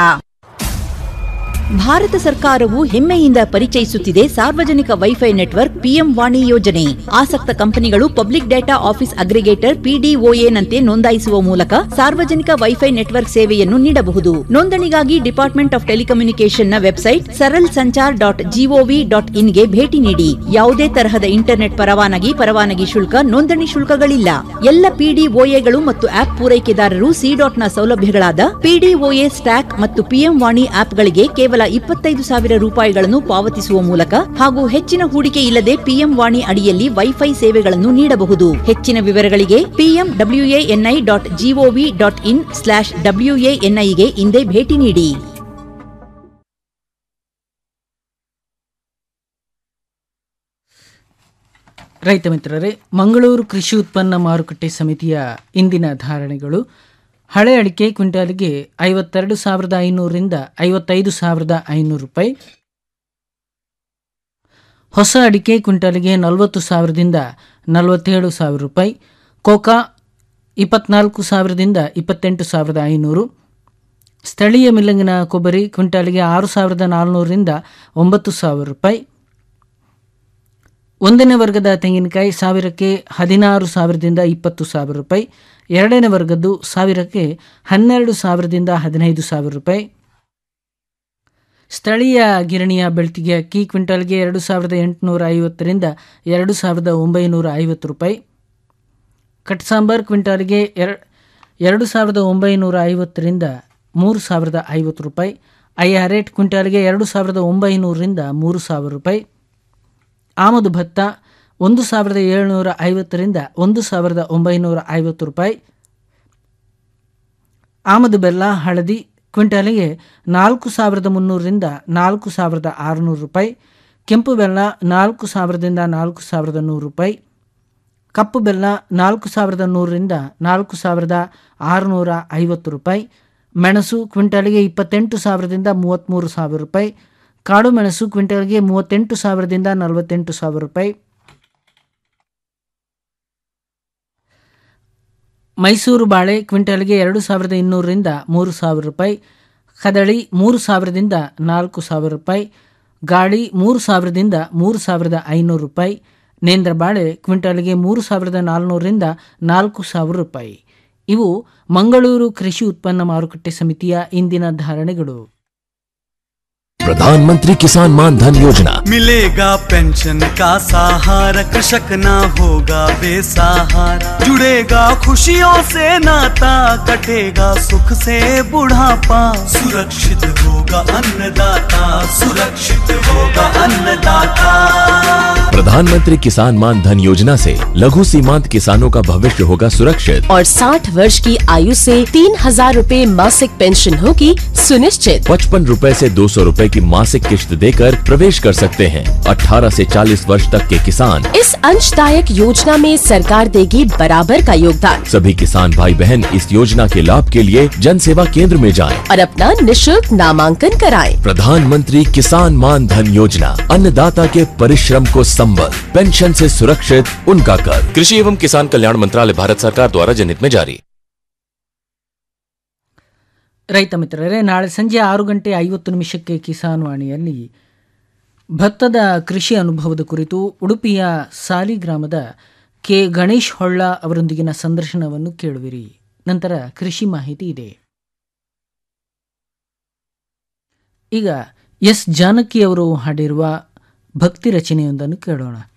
ಭಾರತ ಸರ್ಕಾರವು ಹೆಮ್ಮೆಯಿಂದ ಪರಿಚಯಿಸುತ್ತಿದೆ ಸಾರ್ವಜನಿಕ ವೈಫೈ ನೆಟ್ವರ್ಕ್ ಪಿಎಂ ವಾಣಿ ಯೋಜನೆ ಆಸಕ್ತ ಕಂಪನಿಗಳು ಪಬ್ಲಿಕ್ ಡೇಟಾ ಆಫೀಸ್ ಅಗ್ರಿಗೇಟರ್ ಪಿಡಿಒಎನಂತೆ ನೋಂದಾಯಿಸುವ ಮೂಲಕ ಸಾರ್ವಜನಿಕ ವೈಫೈ ನೆಟ್ವರ್ಕ್ ಸೇವೆಯನ್ನು ನೀಡಬಹುದು ನೋಂದಣಿಗಾಗಿ ಡಿಪಾರ್ಟ್ಮೆಂಟ್ ಆಫ್ ಟೆಲಿಕಮ್ಯುನಿಕೇಷನ್ನ website Saral Sanchar dot GOV dot ಇನ್ಗೆ ಭೇಟಿ ನೀಡಿ ಯಾವುದೇ ತರಹದ ಇಂಟರ್ನೆಟ್ ಪರವಾನಗಿ ಪರವಾನಗಿ ಶುಲ್ಕ ನೋಂದಣಿ ಶುಲ್ಕಗಳಿಲ್ಲ ಎಲ್ಲ ಪಿಡಿಒಎಗಳು ಮತ್ತು ಆಪ್ ಪೂರೈಕೆದಾರರು ಸಿ ಡಾಟ್ನ ಸೌಲಭ್ಯಗಳಾದ ಪಿಡಿಒಎ ಸ್ಟ್ಯಾಕ್ ಮತ್ತು ಪಿಎಂ ವಾಣಿ ಆಪ್ಗಳಿಗೆ ಕೇವಲ ಇಪ್ಪತ್ತೈದು ಸಾವಿರ ರೂಪಾಯಿಗಳನ್ನು ಪಾವತಿಸುವ ಮೂಲಕ ಹಾಗೂ ಹೆಚ್ಚಿನ ಹೂಡಿಕೆ ಇಲ್ಲದೆ ಪಿಎಂ ವಾಣಿ ಅಡಿಯಲ್ಲಿ ವೈಫೈ ಸೇವೆಗಳನ್ನು ನೀಡಬಹುದು ಹೆಚ್ಚಿನ ವಿವರಗಳಿಗೆ PM WANI dot GOV dot in slash ಡಬ್ಲ್ಯೂಎಎನ್ಐಗೆ ಇಂದೇ ಭೇಟಿ ನೀಡಿ ರೈತ ಮಿತ್ರರೇ ಮಂಗಳೂರು ಕೃಷಿ ಉತ್ಪನ್ನ ಮಾರುಕಟ್ಟೆ ಸಮಿತಿಯ ಇಂದಿನ ಧಾರಣೆಗಳು ಹಳೆ ಅಡಿಕೆ ಕ್ವಿಂಟಾಲಿಗೆ ಐವತ್ತೆರಡು ಸಾವಿರದ ಐನೂರರಿಂದ ಐವತ್ತೈದು ಸಾವಿರದ ಐನೂರು ರೂಪಾಯಿ ಹೊಸ ಅಡಿಕೆ ಕ್ವಿಂಟಾಲಿಗೆ ನಲವತ್ತು ಸಾವಿರದಿಂದ ನಲವತ್ತೇಳು ಸಾವಿರ ರೂಪಾಯಿ ಕೋಕಾ ಇಪ್ಪತ್ನಾಲ್ಕು ಸಾವಿರದಿಂದ ಇಪ್ಪತ್ತೆಂಟು ಸಾವಿರದ ಐನೂರು ಸ್ಥಳೀಯ ಮಿಲ್ಲಂಗಿನ ಕೊಬ್ಬರಿ ಕ್ವಿಂಟಾಲಿಗೆ ಆರು ಸಾವಿರದ ನಾಲ್ನೂರರಿಂದ ಒಂಬತ್ತು ಸಾವಿರ ರೂಪಾಯಿ ಒಂದನೇ ವರ್ಗದ ತೆಂಗಿನಕಾಯಿ ಸಾವಿರಕ್ಕೆ ಹದಿನಾರು ಸಾವಿರದಿಂದ ಇಪ್ಪತ್ತು ಸಾವಿರ ರೂಪಾಯಿ ಎರಡನೇ ವರ್ಗದ್ದು ಸಾವಿರಕ್ಕೆ ಹನ್ನೆರಡು ಸಾವಿರದಿಂದ ಹದಿನೈದು ಸಾವಿರ ರೂಪಾಯಿ ಸ್ಥಳೀಯ ಗಿರಣಿಯ ಬೆಳ್ತಿಗೆ ಅಕ್ಕಿ ಕ್ವಿಂಟಲ್ಗೆ ಎರಡು ಸಾವಿರದ ಎಂಟುನೂರ ಐವತ್ತರಿಂದ ಎರಡು ಸಾವಿರದ ಒಂಬೈನೂರ ಐವತ್ತು ರೂಪಾಯಿ ಕಟ್ ಸಾಂಬಾರ್ ಕ್ವಿಂಟಲ್ಗೆ ಎರ ಎರಡು ಸಾವಿರದ ಒಂಬೈನೂರ ಐವತ್ತರಿಂದ ಮೂರು ಸಾವಿರದ ಐವತ್ತು ರೂಪಾಯಿ ಐ ಆರ್ ರೇಟ್ ಕ್ವಿಂಟಲ್ಗೆ ಎರಡು ಸಾವಿರದ ಒಂಬೈನೂರರಿಂದ ಮೂರು ಸಾವಿರ ರೂಪಾಯಿ ಆಮದು ಭತ್ತ ಒಂದು ಸಾವಿರದ ಏಳುನೂರ ಐವತ್ತರಿಂದ ಒಂದು ಸಾವಿರದ ಒಂಬೈನೂರ ಐವತ್ತು ರೂಪಾಯಿ ಆಮದು ಬೆಲ್ಲ ಹಳದಿ ಕ್ವಿಂಟಲ್ಗೆ ನಾಲ್ಕು ಸಾವಿರದ ಮುನ್ನೂರರಿಂದ ನಾಲ್ಕು ಸಾವಿರದ ಆರುನೂರು ರೂಪಾಯಿ ಕೆಂಪು ಬೆಲ್ಲ ನಾಲ್ಕು ಸಾವಿರದಿಂದ ನಾಲ್ಕು ಸಾವಿರದ ನೂರು ರೂಪಾಯಿ ಕಪ್ಪು ಬೆಲ್ಲ ನಾಲ್ಕು ಸಾವಿರದ ನೂರರಿಂದ ನಾಲ್ಕು ಸಾವಿರದ ಆರುನೂರ ಐವತ್ತು ರೂಪಾಯಿ ಮೆಣಸು ಕ್ವಿಂಟಲ್ಗೆ ಇಪ್ಪತ್ತೆಂಟು ಸಾವಿರದಿಂದ ಮೂವತ್ತ್ಮೂರು ಸಾವಿರ ರೂಪಾಯಿ ಕಾಡು ಮೆಣಸು ಕ್ವಿಂಟಲ್ಗೆ ಮೂವತ್ತೆಂಟು ಸಾವಿರದಿಂದ ನಲವತ್ತೆಂಟು ಸಾವಿರ ರೂಪಾಯಿ ಮೈಸೂರು ಬಾಳೆ ಕ್ವಿಂಟಲ್ಗೆ ಎರಡು ಸಾವಿರದ ಇನ್ನೂರರಿಂದ ಮೂರು ಸಾವಿರ ರೂಪಾಯಿ ಕದಳಿ ಮೂರು ಸಾವಿರದಿಂದ ನಾಲ್ಕು ಸಾವಿರ ರೂಪಾಯಿ ಗಾಳಿ ಮೂರು ಸಾವಿರದಿಂದ ಮೂರು ಸಾವಿರದ ಐನೂರು ರೂಪಾಯಿ ನೇಂದ್ರ ಬಾಳೆ ಕ್ವಿಂಟಲ್ಗೆ ಮೂರು ಸಾವಿರದ ನಾಲ್ನೂರರಿಂದ ನಾಲ್ಕು ಸಾವಿರ ರೂಪಾಯಿ ಇವು ಮಂಗಳೂರು ಕೃಷಿ ಉತ್ಪನ್ನ ಮಾರುಕಟ್ಟೆ ಸಮಿತಿಯ ಇಂದಿನ ಧಾರಣೆಗಳು प्रधानमंत्री किसान मान धन योजना मिलेगा पेंशन का सहारा कृषक ना होगा बेसहारा जुड़ेगा खुशियों से नाता कटेगा सुख से बुढ़ापा सुरक्षित होगा अन्नदाता सुरक्षित होगा अन्नदाता प्रधानमंत्री किसान मान धन योजना से लघु सीमांत किसानों का भविष्य होगा सुरक्षित और 60 वर्ष की आयु से तीन हजार रूपए मासिक पेंशन होगी सुनिश्चित पचपन रूपए से दो सौ रूपए की मासिक किश्त देकर प्रवेश कर सकते हैं 18 से 40 वर्ष तक के किसान इस अंशदायक योजना में सरकार देगी बराबर का योगदान सभी किसान भाई बहन इस योजना के लाभ के लिए जन सेवा केंद्र में जाएं। और अपना निशुल्क नामांकन कराएं। प्रधानमंत्री किसान मान धन योजना अन्नदाता के परिश्रम को संबल पेंशन से सुरक्षित उनका कर कृषि एवं किसान कल्याण मंत्रालय भारत सरकार द्वारा जनहित में जारी ರೈತ ಮಿತ್ರರೇ ನಾಳೆ ಸಂಜೆ ಆರು ಗಂಟೆ ಐವತ್ತು ನಿಮಿಷಕ್ಕೆ ಕಿಸಾನ್ ವಾಣಿಯಲ್ಲಿ ಭತ್ತದ ಕೃಷಿ ಅನುಭವದ ಕುರಿತು ಉಡುಪಿಯ ಸಾಲಿ ಗ್ರಾಮದ ಕೆ ಗಣೇಶ್ ಹೊಳ್ಳ ಅವರೊಂದಿಗಿನ ಸಂದರ್ಶನವನ್ನು ಕೇಳುವಿರಿ ನಂತರ ಕೃಷಿ ಮಾಹಿತಿ ಇದೆ ಈಗ ಎಸ್ ಜಾನಕಿ ಅವರು ಹಾಡಿರುವ ಭಕ್ತಿ ರಚನೆಯೊಂದನ್ನು ಕೇಳೋಣ